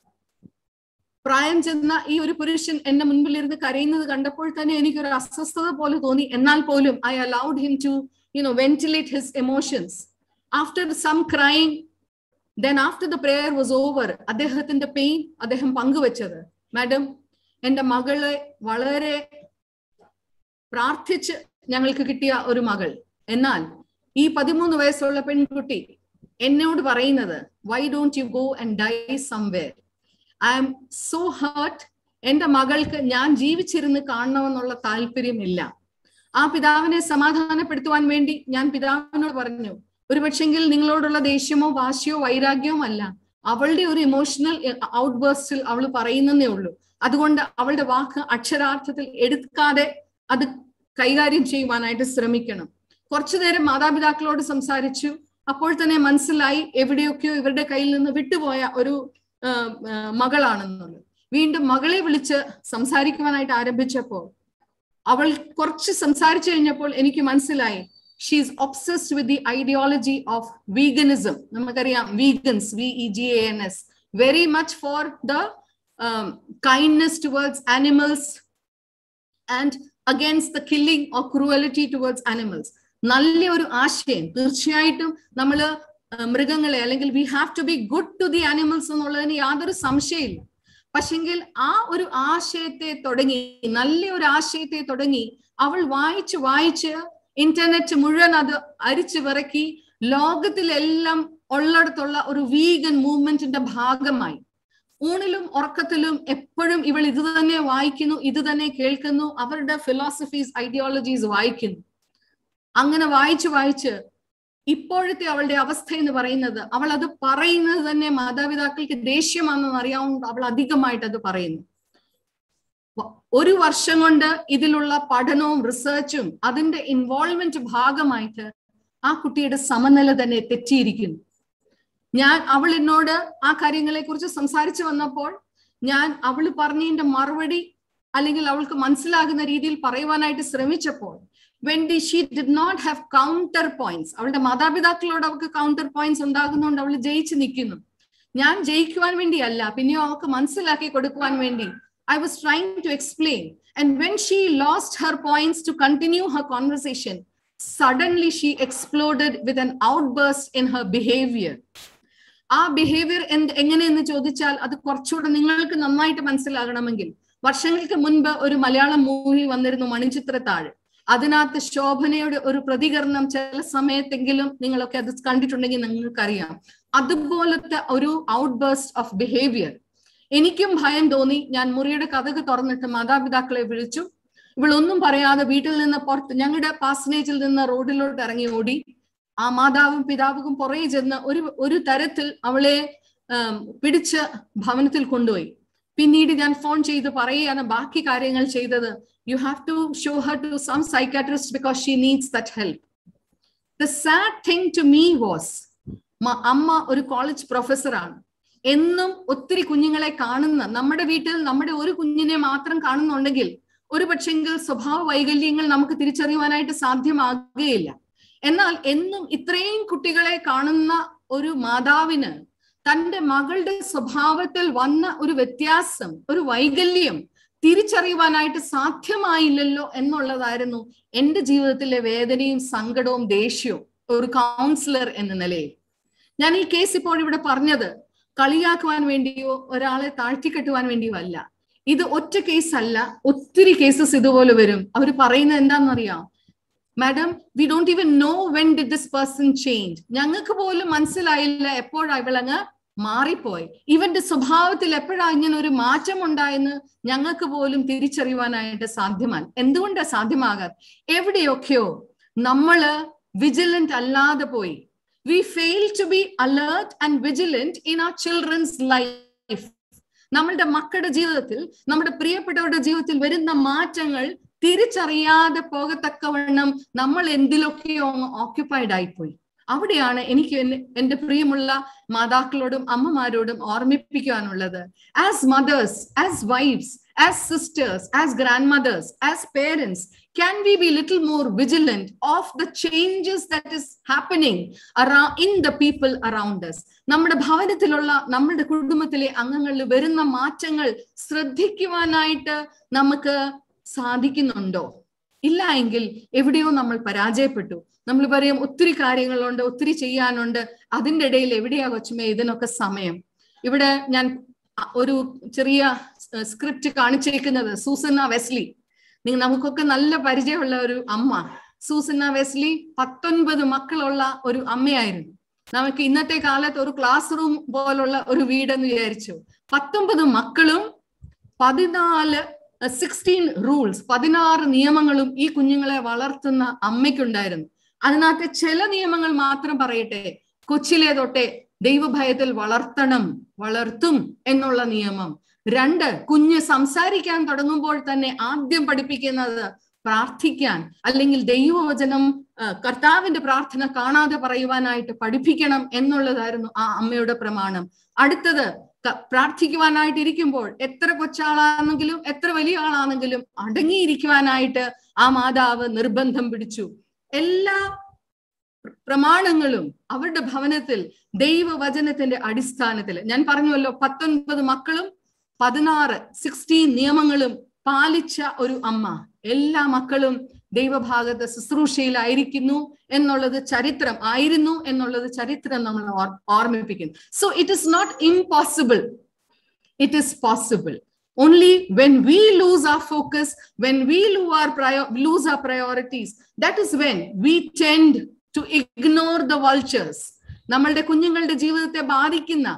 പ്രായം ചെന്ന ഈ ഒരു പുരുഷൻ എന്റെ മുൻപിൽ ഇരുന്ന് കരയുന്നത് കണ്ടപ്പോൾ തന്നെ എനിക്കൊരു അസ്വസ്ഥത പോലെ തോന്നി എന്നാൽ പോലും I allowed him to you know ventilate his emotions after some crime then after the prayer was over അദ്ദേഹത്തിന്റെ പെയിൻ അദ്ദേഹം പങ്കുവച്ചത് മാഡം എന്റെ മകളെ വളരെ പ്രാർത്ഥിച്ച് ഞങ്ങൾക്ക് കിട്ടിയ ഒരു മകൾ എന്നാൽ ഈ പതിമൂന്ന് വയസ്സുള്ള പെൺകുട്ടി എന്നോട് പറയുന്നത് why don't you go and die somewhere I'm so hurt എന്റെ മകൾക്ക് ഞാൻ ജീവിച്ചിരുന്ന് കാണണമെന്നുള്ള താല്പര്യമില്ല ആ പിതാവിനെ സമാധാനപ്പെടുത്തുവാൻ വേണ്ടി ഞാൻ പിതാവിനോട് പറഞ്ഞു ഒരു പക്ഷെങ്കിൽ നിങ്ങളോടുള്ള ദേഷ്യമോ വാശിയോ വൈരാഗ്യമോ അല്ല അവളുടെ ഒരു ഇമോഷണൽ ഔട്ട് ബേസ്റ്റിൽ അവൾ പറയുന്നതേ ഉള്ളൂ അതുകൊണ്ട് അവളുടെ വാക്ക് അക്ഷരാർത്ഥത്തിൽ എടുക്കാതെ അത് കൈകാര്യം ചെയ്യുവാനായിട്ട് ശ്രമിക്കണം കുറച്ചു നേരം മാതാപിതാക്കളോട് സംസാരിച്ചു അപ്പോൾ തന്നെ മനസ്സിലായി എവിടെയൊക്കെയോ ഇവരുടെ കയ്യിൽ നിന്ന് വിട്ടുപോയ ഒരു മകളാണെന്നുള്ളത് വീണ്ടും മകളെ വിളിച്ച് സംസാരിക്കുവാനായിട്ട് ആരംഭിച്ചപ്പോൾ അവൾ കുറച്ച് സംസാരിച്ചു കഴിഞ്ഞപ്പോൾ എനിക്ക് മനസ്സിലായി she's obsessed with the ideology of veganism നമുക്കറിയാം vegans V E G A N S very much for the kindness towards animals and against the killing of cruelty towards animals നല്ല ഒരു ആശയം തീർച്ചയായിട്ടും നമ്മൾ മൃഗങ്ങളെ അല്ലെങ്കിൽ we have to be good to the animals എന്നുള്ളതിന് യാതൊരു സംശയമില്ല പക്ഷെങ്കിൽ ആ ഒരു ആശയത്തെ തുടങ്ങി നല്ല ഒരു ആശയത്തെ തുടങ്ങി അവൾ വായിച്ച് വായിച്ച് ഇന്റർനെറ്റ് മുഴുവൻ അത് അരിച്ചു വിറക്കി ലോകത്തിലെല്ലാം ഉള്ളിടത്തുള്ള ഒരു വീഗൻ മൂവ്മെന്റിന്റെ ഭാഗമായി ഊണിലും ഉറക്കത്തിലും എപ്പോഴും ഇവൾ ഇത് തന്നെ വായിക്കുന്നു ഇത് തന്നെ കേൾക്കുന്നു അവരുടെ ഫിലോസഫീസ് ഐഡിയോളജീസ് വായിക്കുന്നു അങ്ങനെ വായിച്ച് വായിച്ച് ഇപ്പോഴത്തെ അവളുടെ അവസ്ഥ എന്ന് പറയുന്നത് അവൾ അത് പറയുന്നത് തന്നെ മാതാപിതാക്കൾക്ക് ദേഷ്യമാണെന്ന് അറിയാവുന്നത് അവൾ അധികമായിട്ട് അത് പറയുന്നു ഒരു വർഷം കൊണ്ട് ഇതിലുള്ള പഠനവും റിസർച്ചും അതിന്റെ ഇൻവോൾവ്മെന്റ് ഭാഗമായിട്ട് ആ കുട്ടിയുടെ സമനില തന്നെ തെറ്റിയിരിക്കുന്നു ഞാൻ അവൾ എന്നോട് ആ കാര്യങ്ങളെ കുറിച്ച് സംസാരിച്ചു വന്നപ്പോൾ ഞാൻ അവള് പറഞ്ഞതിന്റെ മറുപടി അല്ലെങ്കിൽ അവൾക്ക് മനസ്സിലാകുന്ന രീതിയിൽ പറയുവാനായിട്ട് ശ്രമിച്ചപ്പോൾ വെൻ ഡി she did not have counter points അവളുടെ മാതാപിതാക്കളോട് അവൾക്ക് കൗണ്ടർ പോയിന്റ്സ് ഉണ്ടാകുന്നതുകൊണ്ട് അവൾ ജയിച്ചു നിൽക്കുന്നു ഞാൻ ജയിക്കുവാൻ വേണ്ടിയല്ല പിന്നെയോ അവൾക്ക് മനസ്സിലാക്കി കൊടുക്കുവാൻ വേണ്ടി I was trying to explain and when she lost her points to continue her conversation suddenly she exploded with an outburst in her behaviour ആ ബിഹേവിയർ എന്ത് എങ്ങനെയെന്ന് ചോദിച്ചാൽ അത് കുറച്ചുകൂടെ നിങ്ങൾക്ക് നന്നായിട്ട് മനസ്സിലാകണമെങ്കിൽ വർഷങ്ങൾക്ക് മുൻപ് ഒരു മലയാളം മൂവി വന്നിരുന്നു മണിച്ചിത്രത്താഴ് അതിനകത്ത് ശോഭനയുടെ ഒരു പ്രതികരണം ചില സമയത്തെങ്കിലും നിങ്ങളൊക്കെ അത് കണ്ടിട്ടുണ്ടെങ്കിൽ നിങ്ങൾക്കറിയാം അതുപോലത്തെ ഒരു ഔട്ട് ബേസ്റ്റ് ഓഫ് ബിഹേവിയർ എനിക്കും ഭയം തോന്നി ഞാൻ മുറിയുടെ കഥക് തുറന്നിട്ട് മാതാപിതാക്കളെ വിളിച്ചു ഇവളൊന്നും പറയാതെ വീട്ടിൽ നിന്ന് പുറത്ത് ഞങ്ങളുടെ പാസനേജിൽ നിന്ന് റോഡിലോട്ട് ഇറങ്ങി ഓടി ആ മാതാവും പിതാവും പുറകെ ചെന്ന് ഒരു ഒരു തരത്തിൽ അവളെ പിടിച്ച് ഭവനത്തിൽ കൊണ്ടുപോയി പിന്നീട് ഞാൻ ഫോൺ ചെയ്ത് പറയുകയാണ് ബാക്കി കാര്യങ്ങൾ ചെയ്തത് you have to show her to some psychiatrist because she needs that help the sad thing to me was അമ്മ ഒരു കോളേജ് പ്രൊഫസറാണ് എന്നും ഒത്തിരി കുഞ്ഞുങ്ങളെ കാണുന്ന നമ്മുടെ വീട്ടിൽ നമ്മുടെ ഒരു കുഞ്ഞിനെ മാത്രം കാണുന്നുണ്ടെങ്കിൽ ഒരു പക്ഷെങ്കിൽ സ്വഭാവ വൈകല്യങ്ങൾ നമുക്ക് തിരിച്ചറിയുവാനായിട്ട് സാധ്യമാകുകയില്ല എന്നാൽ എന്നും ഇത്രയും കുട്ടികളെ കാണുന്ന ഒരു മാതാവിന് തന്റെ മകളുടെ സ്വഭാവത്തിൽ വന്ന ഒരു വ്യത്യാസം ഒരു വൈകല്യം തിരിച്ചറിയുവാനായിട്ട് സാധ്യമായില്ലല്ലോ എന്നുള്ളതായിരുന്നു എൻ്റെ ജീവിതത്തിലെ വേദനയും സങ്കടവും ദേഷ്യവും ഒരു കൗൺസിലർ എന്ന നിലയിൽ ഞാൻ ഈ കേസ് ഇപ്പോൾ ഇവിടെ പറഞ്ഞത് കളിയാക്കുവാൻ വേണ്ടിയോ ഒരാളെ താഴ്ത്തിക്കെട്ടുവാൻ വേണ്ടിയോ അല്ല ഇത് ഒറ്റ കേസ് അല്ല ഒത്തിരി കേസസ് ഇതുപോലെ വരും അവർ പറയുന്നത് എന്താണെന്നറിയാം madam we don't even know when did this person change ഞങ്ങൾക്ക് പോലും മനസ്സിലായില്ല എപ്പോഴാ ഇവളങ്ങ് മാറിപ്പോയി ഇവന്റെ സ്വഭാവത്തിൽ എപ്പോഴാ ഇങ്ങനെ ഒരു മാറ്റം ഉണ്ടായെന്ന് ഞങ്ങൾക്ക് പോലും തിരിച്ചറിയുവാനായിട്ട് സാധ്യമാണ് എന്തുകൊണ്ടാ സാധ്യമാകാൻ എവിടെയൊക്കെയോ നമ്മള് വിജിലന്റ് അല്ലാതെ പോയി we fail to be alert and vigilant in ആ ചിൽഡ്രൻസ് ലൈഫ് നമ്മളുടെ മക്കളുടെ ജീവിതത്തിൽ നമ്മുടെ പ്രിയപ്പെട്ടവരുടെ ജീവിതത്തിൽ വരുന്ന മാറ്റങ്ങൾ തിരിച്ചറിയാതെ പോകത്തക്കവണ്ണം നമ്മൾ എന്തിലൊക്കെയോ ഓക്യുപ്പൈഡ് ആയിപ്പോയി അവിടെയാണ് എനിക്ക് എന്റെ പ്രിയമുള്ള മാതാക്കളോടും അമ്മമാരോടും ഓർമ്മിപ്പിക്കാനുള്ളത് as mothers as wives as sisters as grandmothers as parents can we be little more vigilant of the changes that is happening around in the people around us നമ്മുടെ ഭവനത്തിലുള്ള നമ്മുടെ കുടുംബത്തിലെ അംഗങ്ങളിൽ വരുന്ന മാറ്റങ്ങൾ ശ്രദ്ധിക്കുവാനായിട്ട് നമുക്ക് സാധിക്കുന്നുണ്ടോ ഇല്ല എങ്കിൽ എവിടെയോ നമ്മൾ പരാജയപ്പെട്ടു നമ്മൾ പറയും ഒത്തിരി കാര്യങ്ങളുണ്ട് ഒത്തിരി ചെയ്യാനുണ്ട് അതിൻ്റെ ഇടയിൽ എവിടെയാ കൊച്ചുമേ ഇതിനൊക്കെ സമയം ഇവിടെ ഞാൻ ഒരു ചെറിയ സ്ക്രിപ്റ്റ് കാണിച്ചേക്കുന്നത് സൂസന്ന വെസ്ലി നിങ്ങൾ നമുക്കൊക്കെ നല്ല പരിചയമുള്ള ഒരു അമ്മ സൂസന്ന വെസ്ലി പത്തൊൻപത് മക്കളുള്ള ഒരു അമ്മയായിരുന്നു നമുക്ക് ഇന്നത്തെ കാലത്ത് ഒരു ക്ലാസ് റൂം പോലുള്ള ഒരു വീടെന്ന് വിചാരിച്ചു പത്തൊമ്പത് മക്കളും പതിനാല് സിക്സ്റ്റീൻ റൂൾസ് പതിനാറ് നിയമങ്ങളും ഈ കുഞ്ഞുങ്ങളെ വളർത്തുന്ന അമ്മയ്ക്കുണ്ടായിരുന്നു അതിനകത്തെ ചില നിയമങ്ങൾ മാത്രം പറയട്ടെ കൊച്ചിലെ തൊട്ടേ ദൈവഭയത്തിൽ വളർത്തണം വളർത്തും എന്നുള്ള നിയമം രണ്ട് കുഞ്ഞ് സംസാരിക്കാൻ തുടങ്ങുമ്പോൾ തന്നെ ആദ്യം പഠിപ്പിക്കുന്നത് പ്രാർത്ഥിക്കാൻ അല്ലെങ്കിൽ ദൈവവചനം കർത്താവിന്റെ പ്രാർത്ഥന കാണാതെ പറയുവാനായിട്ട് പഠിപ്പിക്കണം എന്നുള്ളതായിരുന്നു ആ അമ്മയുടെ പ്രമാണം അടുത്തത് പ്രാർത്ഥിക്കുവാനായിട്ട് ഇരിക്കുമ്പോൾ എത്ര കൊച്ചാളാണെങ്കിലും എത്ര വലിയ ആളാണെങ്കിലും അടങ്ങിയിരിക്കുവാനായിട്ട് ആ മാതാവ് നിർബന്ധം പിടിച്ചു എല്ലാ പ്രമാണങ്ങളും അവരുടെ ഭവനത്തിൽ ദൈവവചനത്തിന്റെ അടിസ്ഥാനത്തിൽ ഞാൻ പറഞ്ഞുവല്ലോ പത്തൊൻപത് മക്കളും പതിനാറ് സിക്സ്റ്റീൻ നിയമങ്ങളും പാലിച്ച ഒരു അമ്മ എല്ലാ മക്കളും ദൈവഭാഗത്ത് ശുശ്രൂഷയിലായിരിക്കുന്നു എന്നുള്ളത് ചരിത്രം ആയിരുന്നു എന്നുള്ളത് ചരിത്രം നമ്മൾ ഓർമ്മിപ്പിക്കുന്നു so it is not impossible it is possible only when we lose our focus when we lose our prior lose our priorities that is when we tend to ignore the vultures നമ്മളുടെ കുഞ്ഞുങ്ങളുടെ ജീവിതത്തെ ബാധിക്കുന്ന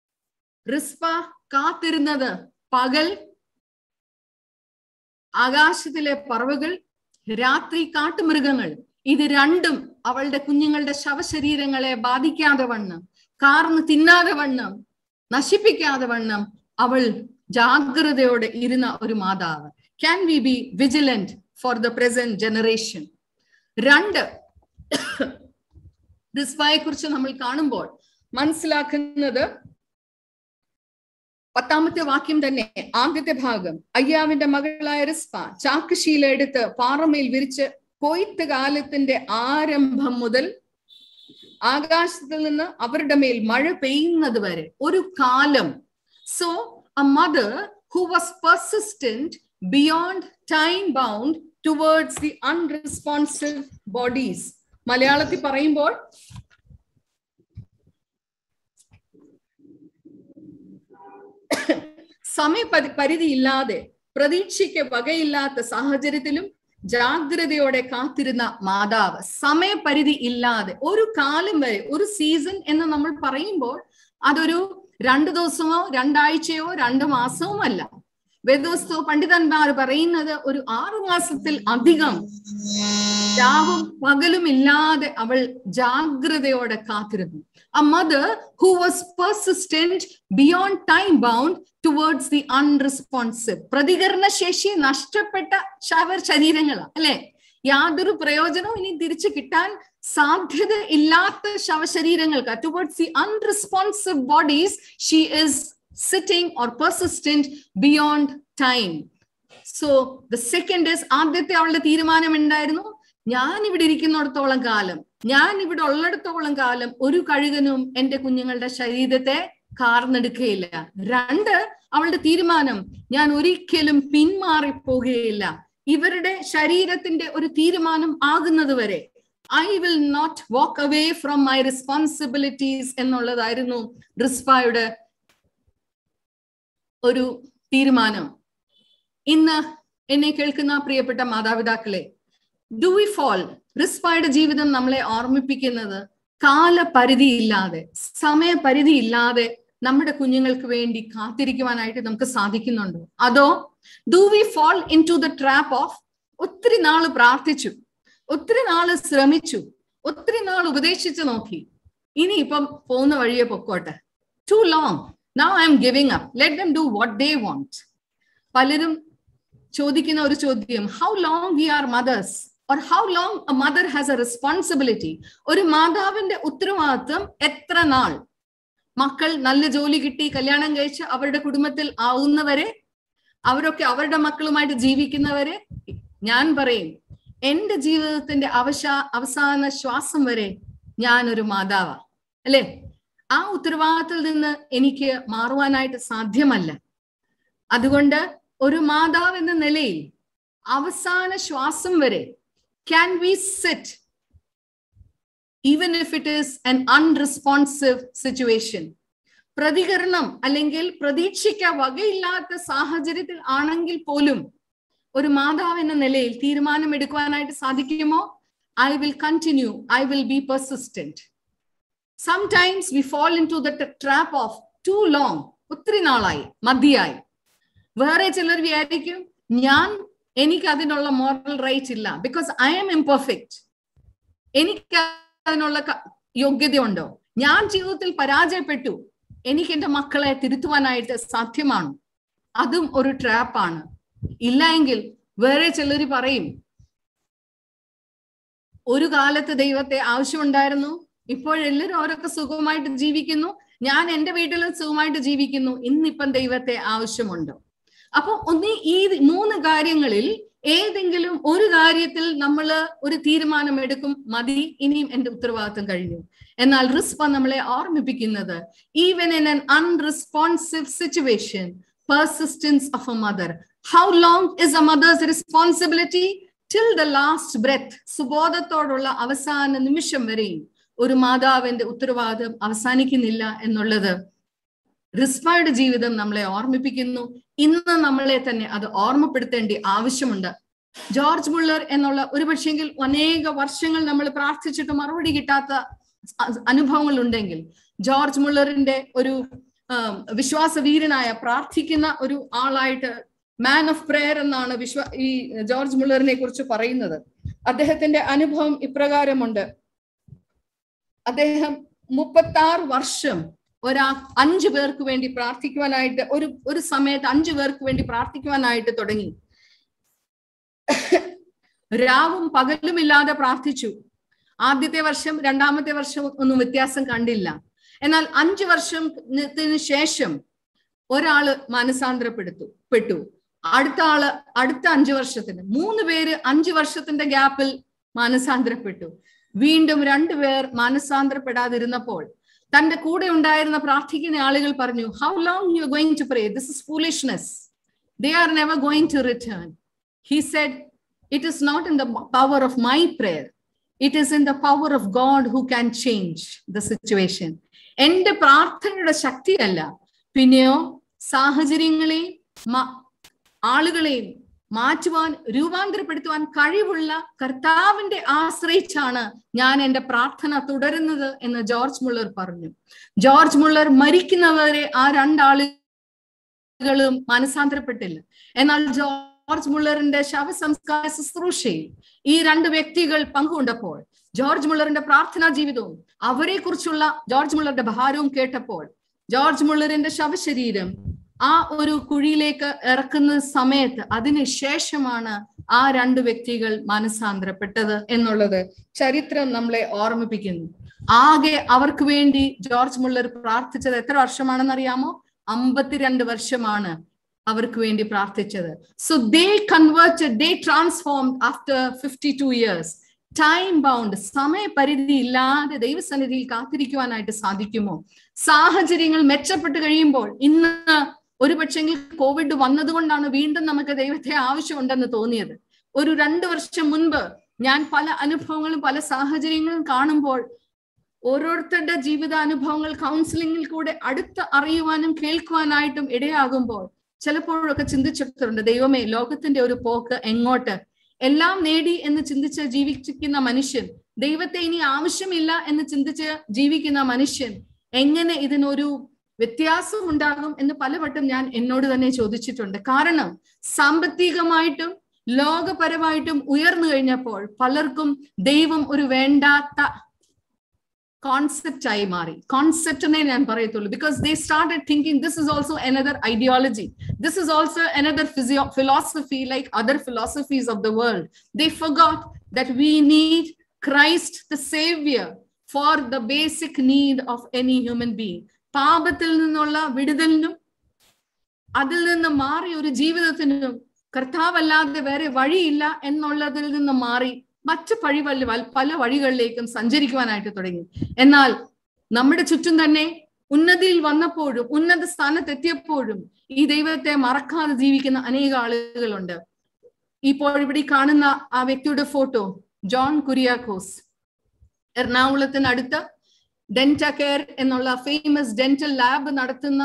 റിസ്പ കാത്തിരുന്നത് പകൽ ആകാശത്തിലെ പറവുകൾ രാത്രി കാട്ടുമൃഗങ്ങൾ ഇത് രണ്ടും അവളുടെ കുഞ്ഞുങ്ങളുടെ ശവശരീരങ്ങളെ ബാധിക്കാതെ വണ്ണം കാർന്ന് തിന്നാതെ വണ്ണം നശിപ്പിക്കാതെ വണ്ണം അവൾ ജാഗ്രതയോടെ ഇരുന്ന ഒരു മാതാവ് can we be vigilant for the present generation രണ്ട് റിസ്വയെ കുറിച്ച് നമ്മൾ കാണുമ്പോൾ മനസ്സിലാക്കുന്നത് പത്താമത്തെ വാക്യം തന്നെ ആദ്യത്തെ ഭാഗം അയ്യാവിന്റെ മകളായ റിസ്പ ചാക്കുശീല എടുത്ത് പാറമേൽ വിരിച്ച് കൊയ്ത്ത് കാലത്തിന്റെ ആരംഭം മുതൽ ആകാശത്തിൽ നിന്ന് അവരുടെ മേൽ മഴ പെയ്യുന്നത് വരെ ഒരു കാലം so a mother who was persistent beyond time bound towards the unresponsive bodies മലയാളത്തിൽ പറയുമ്പോൾ സമയപരി പരിധിയില്ലാതെ പ്രതീക്ഷയ്ക്ക് വകയില്ലാത്ത സാഹചര്യത്തിലും ജാഗ്രതയോടെ കാത്തിരുന്ന മാതാവ് സമയപരിധി ഇല്ലാതെ ഒരു കാലം വരെ ഒരു സീസൺ എന്ന് നമ്മൾ പറയുമ്പോൾ അതൊരു രണ്ടു ദിവസമോ രണ്ടാഴ്ചയോ രണ്ട് മാസവും അല്ല വേദോസ്തോ പണ്ഡിതന്മാർ പറയുന്നത് ഒരു ആറു മാസത്തിൽ അധികം രാവും പകലും ഇല്ലാതെ അവൾ ജാഗ്രതയോടെ കാത്തിരുന്നു a mother who was persistent beyond time bound towards the unresponsive പ്രതികരണ ശേഷി നഷ്ടപ്പെട്ട ശവർ ശരീരങ്ങളാ അല്ലെ യാതൊരു പ്രയോജനവും ഇനി തിരിച്ചു കിട്ടാൻ സാധ്യത ഇല്ലാത്ത ശവശരീരങ്ങൾക്ക് towards the unresponsive bodies she is sitting or persistent beyond time so the second is ആദ്യത്തെ അവളുടെ തീരുമാനം ഉണ്ടായിരുന്നു ഞാൻ ഇവിടെ ഇരിക്കുന്നിടത്തോളം കാലം ഞാൻ ഇവിടെ ഉള്ളിടത്തോളം കാലം ഒരു കഴുകനും എന്റെ കുഞ്ഞുങ്ങളുടെ ശരീരത്തെ കാർന്നെടുക്കുകയില്ല രണ്ട് അവളുടെ തീരുമാനം ഞാൻ ഒരിക്കലും പിന്മാറി പോകുകയില്ല ഇവരുടെ ശരീരത്തിന്റെ ഒരു തീരുമാനം ആകുന്നത് വരെ I will not walk away from my responsibilities എന്നുള്ളതായിരുന്നു റിസ്ഫായുടെ ഒരു തീരുമാനം ഇന്ന് എന്നെ കേൾക്കുന്ന പ്രിയപ്പെട്ട മാതാപിതാക്കളെ ഡു വി ഫോൾ റിസ്ഫായുടെ ജീവിതം നമ്മളെ ഓർമ്മിപ്പിക്കുന്നത് കാലപരിധി ഇല്ലാതെ സമയപരിധി ഇല്ലാതെ നമ്മുടെ കുഞ്ഞുങ്ങൾക്ക് വേണ്ടി കാത്തിരിക്കുവാനായിട്ട് നമുക്ക് സാധിക്കുന്നുണ്ടോ അതോ do we fall into the trap of ഒത്തിരി നാള് പ്രാർത്ഥിച്ചു ഒത്തിരി നാള് ശ്രമിച്ചു ഒത്തിരി നാൾ ഉപദേശിച്ചു നോക്കി ഇനി ഇപ്പം പോകുന്ന വഴിയെ പൊക്കോട്ടെ too long now I'm giving up let them do what they want പലരും ചോദിക്കുന്ന ഒരു ചോദ്യം how long we are mothers or how long a mother has a responsibility ഒരു മാതാവിന്റെ ഉത്തരവാദിത്വം എത്ര നാൾ മക്കൾ നല്ല ജോലി കിട്ടി കല്യാണം കഴിച്ച് അവരുടെ കുടുംബത്തിൽ ആവുന്നവരെ അവരൊക്കെ അവരുടെ മക്കളുമായിട്ട് ജീവിക്കുന്നവരെ ഞാൻ പറയും എന്റെ ജീവിതത്തിന്റെ അവശ അവസാന ശ്വാസം വരെ ഞാൻ ഒരു മാതാവാ അല്ലെ ആ ഉത്തരവാദിത്തത്തിൽ നിന്ന് എനിക്ക് മാറുവാനായിട്ട് സാധ്യമല്ല അതുകൊണ്ട് ഒരു മാതാവ് എന്ന നിലയിൽ അവസാന ശ്വാസം വരെ can we set even if it is an unresponsive situation പ്രതികരണം അല്ലെങ്കിൽ പ്രതീക്ഷിക്ക വകയില്ലാത്ത സാഹചര്യത്തിൽ ആണെങ്കിൽ പോലും ഒരു മാതാവ് എന്ന നിലയിൽ തീരുമാനമെടുക്കുവാനായിട്ട് സാധിക്കുമോ I will continue I will be persistent sometimes we fall into the trap of too long ഒത്തിരി നാളായി മതിയായി വേറെ ചിലർ വിചാരിക്കും ഞാൻ എനിക്ക് അതിനുള്ള മോറൽ റൈറ്റ് ഇല്ല ബിക്കോസ് ഐ ആം ഇംപെർഫെക്റ്റ് എനിക്ക് അതിനുള്ള യോഗ്യതയുണ്ടോ ഞാൻ ജീവിതത്തിൽ പരാജയപ്പെട്ടു എനിക്ക് എന്റെ മക്കളെ തിരുത്തുവാനായിട്ട് സാധ്യമാണ് അതും ഒരു ട്രാപ്പാണ് ഇല്ല എങ്കിൽ വേറെ ചിലർ പറയും ഒരു കാലത്ത് ദൈവത്തെ ആവശ്യമുണ്ടായിരുന്നു ഇപ്പോഴെല്ലാവരും അവരൊക്കെ സുഖമായിട്ട് ജീവിക്കുന്നു ഞാൻ എന്റെ വീട്ടിൽ സുഖമായിട്ട് ജീവിക്കുന്നു ഇന്നിപ്പം ദൈവത്തെ ആവശ്യമുണ്ടോ അപ്പൊ ഒന്ന് ഈ മൂന്ന് കാര്യങ്ങളിൽ ഏതെങ്കിലും ഒരു കാര്യത്തിൽ നമ്മൾ ഒരു തീരുമാനം എടുക്കും മതി ഇനിയും എന്റെ ഉത്തരവാദിത്വം കഴിഞ്ഞു എന്നാൽ റിസ്പ നമ്മളെ ഓർമ്മിപ്പിക്കുന്നത് even in an unresponsive situation persistence of a mother how long is a mother's responsibility till the last breath സുബോധത്തോടുള്ള അവസാന നിമിഷം വരെയും ഒരു മാതാവിന്റെ ഉത്തരവാദിത്വം അവസാനിക്കുന്നില്ല എന്നുള്ളത് റിസ്മയുടെ ജീവിതം നമ്മളെ ഓർമ്മിപ്പിക്കുന്നു ഇന്ന് നമ്മളെ തന്നെ അത് ഓർമ്മപ്പെടുത്തേണ്ട ആവശ്യമുണ്ട് ജോർജ് മുള്ളർ എന്നുള്ള ഒരു പക്ഷെങ്കിൽ അനേക വർഷങ്ങൾ നമ്മൾ പ്രാർത്ഥിച്ചിട്ട് മറുപടി കിട്ടാത്ത അനുഭവങ്ങൾ ഉണ്ടെങ്കിൽ ജോർജ് മുള്ളറിന്റെ ഒരു വിശ്വാസവീരനായ പ്രാർത്ഥിക്കുന്ന ഒരു ആളായിട്ട് മാൻ ഓഫ് പ്രെയർ എന്നാണ് വിശ്വ ഈ ജോർജ് മുള്ളറിനെ കുറിച്ച് പറയുന്നത് അദ്ദേഹത്തിന്റെ അനുഭവം ഇപ്രകാരമുണ്ട് അദ്ദേഹം മുപ്പത്തി ആറ് വർഷം ഒരാ അഞ്ചു പേർക്ക് വേണ്ടി പ്രാർത്ഥിക്കുവാനായിട്ട് ഒരു ഒരു സമയത്ത് അഞ്ചു പേർക്ക് വേണ്ടി പ്രാർത്ഥിക്കുവാനായിട്ട് തുടങ്ങി രാവും പകലുമില്ലാതെ പ്രാർത്ഥിച്ചു ആദ്യത്തെ വർഷം രണ്ടാമത്തെ വർഷം ഒന്നും വ്യത്യാസം കണ്ടില്ല എന്നാൽ അഞ്ചു വർഷത്തിന് ശേഷം ഒരാള് മാനസാന്തരപ്പെടുത്തു പെട്ടു അടുത്ത ആള് അടുത്ത അഞ്ചു വർഷത്തിന് മൂന്ന് പേര് അഞ്ചു വർഷത്തിന്റെ ഗ്യാപ്പിൽ മാനസാന്തരപ്പെട്ടു വീണ്ടും രണ്ടുപേർ മാനസാന്തരപ്പെടാതിരുന്നപ്പോൾ തന്റെ കൂടെ ഉണ്ടായിരുന്ന പ്രാർത്ഥിക്കുന്ന ആളുകൾ പറഞ്ഞു how long you going to pray this is foolishness they are never going to return he said it is not in the power of my prayer it is in the power of God who can change the situation എന്റെ പ്രാർത്ഥനയുടെ ശക്തിയല്ല പിന്നെയോ സാഹചര്യങ്ങളെയും ആളുകളെയും മാറ്റുവാൻ രൂപാന്തരപ്പെടുത്തുവാൻ കഴിവുള്ള കർത്താവിന്റെ ആശ്രയിച്ചാണ് ഞാൻ എന്റെ പ്രാർത്ഥന തുടരുന്നത് എന്ന് ജോർജ് മുള്ളർ പറഞ്ഞു ജോർജ് മുള്ളർ മരിക്കുന്നവരെ ആ രണ്ടാളുകളും മനസാന്തരപ്പെട്ടില്ല എന്നാൽ ജോർജ് മുള്ളറിന്റെ ശവസംസ്കാര ശുശ്രൂഷയിൽ ഈ രണ്ട് വ്യക്തികൾ പങ്കുകൊണ്ടപ്പോൾ ജോർജ് മുള്ളറിന്റെ പ്രാർത്ഥനാ ജീവിതവും അവരെ കുറിച്ചുള്ള ജോർജ് മുള്ളറുടെ ഭാരവും കേട്ടപ്പോൾ ജോർജ് മുള്ളറിന്റെ ശവശരീരം ആ ഒരു കുഴിയിലേക്ക് ഇറക്കുന്ന സമയത്ത് അതിന് ശേഷമാണ് ആ രണ്ട് വ്യക്തികൾ മനസാന്തരപ്പെട്ടത് എന്നുള്ളത് ചരിത്രം നമ്മളെ ഓർമ്മിപ്പിക്കുന്നു ആകെ അവർക്ക് വേണ്ടി ജോർജ് മുള്ളർ പ്രാർത്ഥിച്ചത് എത്ര വർഷമാണെന്ന് അറിയാമോ അമ്പത്തിരണ്ട് വർഷമാണ് അവർക്ക് വേണ്ടി പ്രാർത്ഥിച്ചത് so they converted they transform after fifty two years time bound സമയപരിധി ഇല്ലാതെ ദൈവസന്നിധിയിൽ കാത്തിരിക്കുവാനായിട്ട് സാധിക്കുമോ സാഹചര്യങ്ങൾ മെച്ചപ്പെട്ട് കഴിയുമ്പോൾ ഇന്ന് ഒരു പക്ഷെങ്കിൽ കോവിഡ് വന്നതുകൊണ്ടാണ് വീണ്ടും നമുക്ക് ദൈവത്തെ ആവശ്യമുണ്ടെന്ന് തോന്നിയത് ഒരു രണ്ടു വർഷം മുൻപ് ഞാൻ പല അനുഭവങ്ങളും പല സാഹചര്യങ്ങളും കാണുമ്പോൾ ഓരോരുത്തരുടെ ജീവിതാനുഭവങ്ങൾ കൗൺസിലിംഗിൽ കൂടെ അടുത്ത് അറിയുവാനും കേൾക്കുവാനായിട്ടും ഇടയാകുമ്പോൾ ചിലപ്പോഴൊക്കെ ചിന്തിച്ചിട്ടുണ്ട് ദൈവമേ ലോകത്തിന്റെ ഒരു പോക്ക് എങ്ങോട്ട് എല്ലാം നേടി എന്ന് ചിന്തിച്ച് ജീവിക്കുന്ന മനുഷ്യൻ ദൈവത്തെ ഇനി ആവശ്യമില്ല എന്ന് ചിന്തിച്ച് ജീവിക്കുന്ന മനുഷ്യൻ എങ്ങനെ ഇതിനൊരു വ്യത്യാസം ഉണ്ടാകും എന്ന് പലവട്ടം ഞാൻ എന്നോട് തന്നെ ചോദിച്ചിട്ടുണ്ട് കാരണം സാമ്പത്തികമായിട്ടും ലോകപരമായിട്ടും ഉയർന്നു കഴിഞ്ഞപ്പോൾ പലർക്കും ദൈവം ഒരു വേണ്ടാത്ത കോൺസെപ്റ്റ് ആയി മാറി കോൺസെപ്റ്റിനെ ഞാൻ പറയത്തുള്ളൂ because they started thinking this is also another ideology this is also another physio philosophy like other philosophies of the world they forgot that we need Christ the saviour for the basic need of any human being പാപത്തിൽ നിന്നുള്ള വിടുതലിനും അതിൽ നിന്ന് മാറി ഒരു ജീവിതത്തിനും കർത്താവല്ലാതെ വേറെ വഴിയില്ല എന്നുള്ളതിൽ നിന്ന് മാറി മറ്റു പഴി പല വഴികളിലേക്കും സഞ്ചരിക്കുവാനായിട്ട് തുടങ്ങി എന്നാൽ നമ്മുടെ ചുറ്റും തന്നെ ഉന്നതിയിൽ വന്നപ്പോഴും ഉന്നത സ്ഥാനത്തെത്തിയപ്പോഴും ഈ ദൈവത്തെ മറക്കാതെ ജീവിക്കുന്ന അനേക ആളുകളുണ്ട് ഇപ്പോൾ ഇവിടെ കാണുന്ന ആ വ്യക്തിയുടെ ഫോട്ടോ ജോൺ കുര്യാക്കോസ് എറണാകുളത്തിനടുത്ത് ഡെന്റ കെയർ എന്നുള്ള ഫേമസ് ഡെന്റൽ ലാബ് നടത്തുന്ന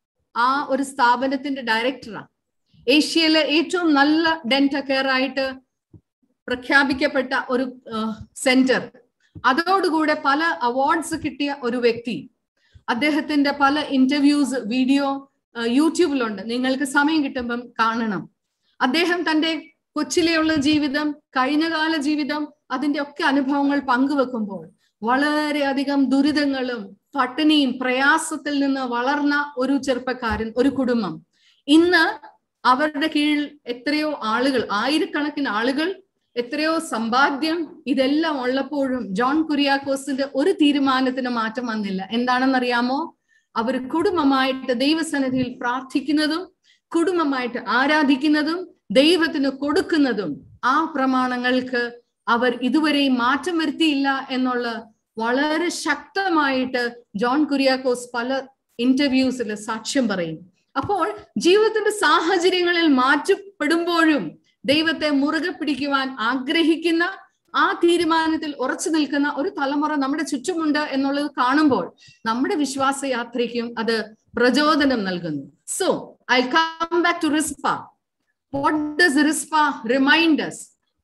ആ ഒരു സ്ഥാപനത്തിന്റെ ഡയറക്ടറാണ് ഏഷ്യയിലെ ഏറ്റവും നല്ല ഡെന്റ കെയർ ആയിട്ട് പ്രഖ്യാപിക്കപ്പെട്ട ഒരു സെന്റർ അതോടുകൂടെ പല അവാർഡ്സ് കിട്ടിയ ഒരു വ്യക്തി അദ്ദേഹത്തിന്റെ പല ഇന്റർവ്യൂസ് വീഡിയോ യൂട്യൂബിലുണ്ട് നിങ്ങൾക്ക് സമയം കിട്ടുമ്പം കാണണം അദ്ദേഹം തന്റെ കൊച്ചിലെയുള്ള ജീവിതം കഴിഞ്ഞകാല ജീവിതം അതിന്റെ ഒക്കെ അനുഭവങ്ങൾ പങ്കുവെക്കുമ്പോൾ വളരെയധികം ദുരിതങ്ങളും പട്ടിണിയും പ്രയാസത്തിൽ നിന്ന് വളർന്ന ഒരു ചെറുപ്പക്കാരൻ ഒരു കുടുംബം ഇന്ന് അവരുടെ കീഴിൽ എത്രയോ ആളുകൾ ആയിരക്കണക്കിന് ആളുകൾ എത്രയോ സമ്പാദ്യം ഇതെല്ലാം ഉള്ളപ്പോഴും ജോൺ കുര്യാക്കോസിന്റെ ഒരു തീരുമാനത്തിന് മാറ്റം വന്നില്ല എന്താണെന്നറിയാമോ അവർ കുടുംബമായിട്ട് ദൈവസന്നിധിയിൽ പ്രാർത്ഥിക്കുന്നതും കുടുംബമായിട്ട് ആരാധിക്കുന്നതും ദൈവത്തിന് കൊടുക്കുന്നതും ആ പ്രമാണങ്ങൾക്ക് അവർ ഇതുവരെയും മാറ്റം വരുത്തിയില്ല എന്നുള്ള വളരെ ശക്തമായിട്ട് ജോൺ കുര്യാക്കോസ് പല ഇന്റർവ്യൂസിൽ സാക്ഷ്യം പറയും അപ്പോൾ ജീവിതത്തിന്റെ സാഹചര്യങ്ങളിൽ മാറ്റപ്പെടുമ്പോഴും ദൈവത്തെ മുറുകെ പിടിക്കുവാൻ ആഗ്രഹിക്കുന്ന ആ തീരുമാനത്തിൽ ഉറച്ചു നിൽക്കുന്ന ഒരു തലമുറ നമ്മുടെ ചുറ്റുമുണ്ട് എന്നുള്ളത് കാണുമ്പോൾ നമ്മുടെ വിശ്വാസ യാത്രയ്ക്കും അത് പ്രചോദനം നൽകുന്നു so I come back to Rizpah what does Rizpah reminds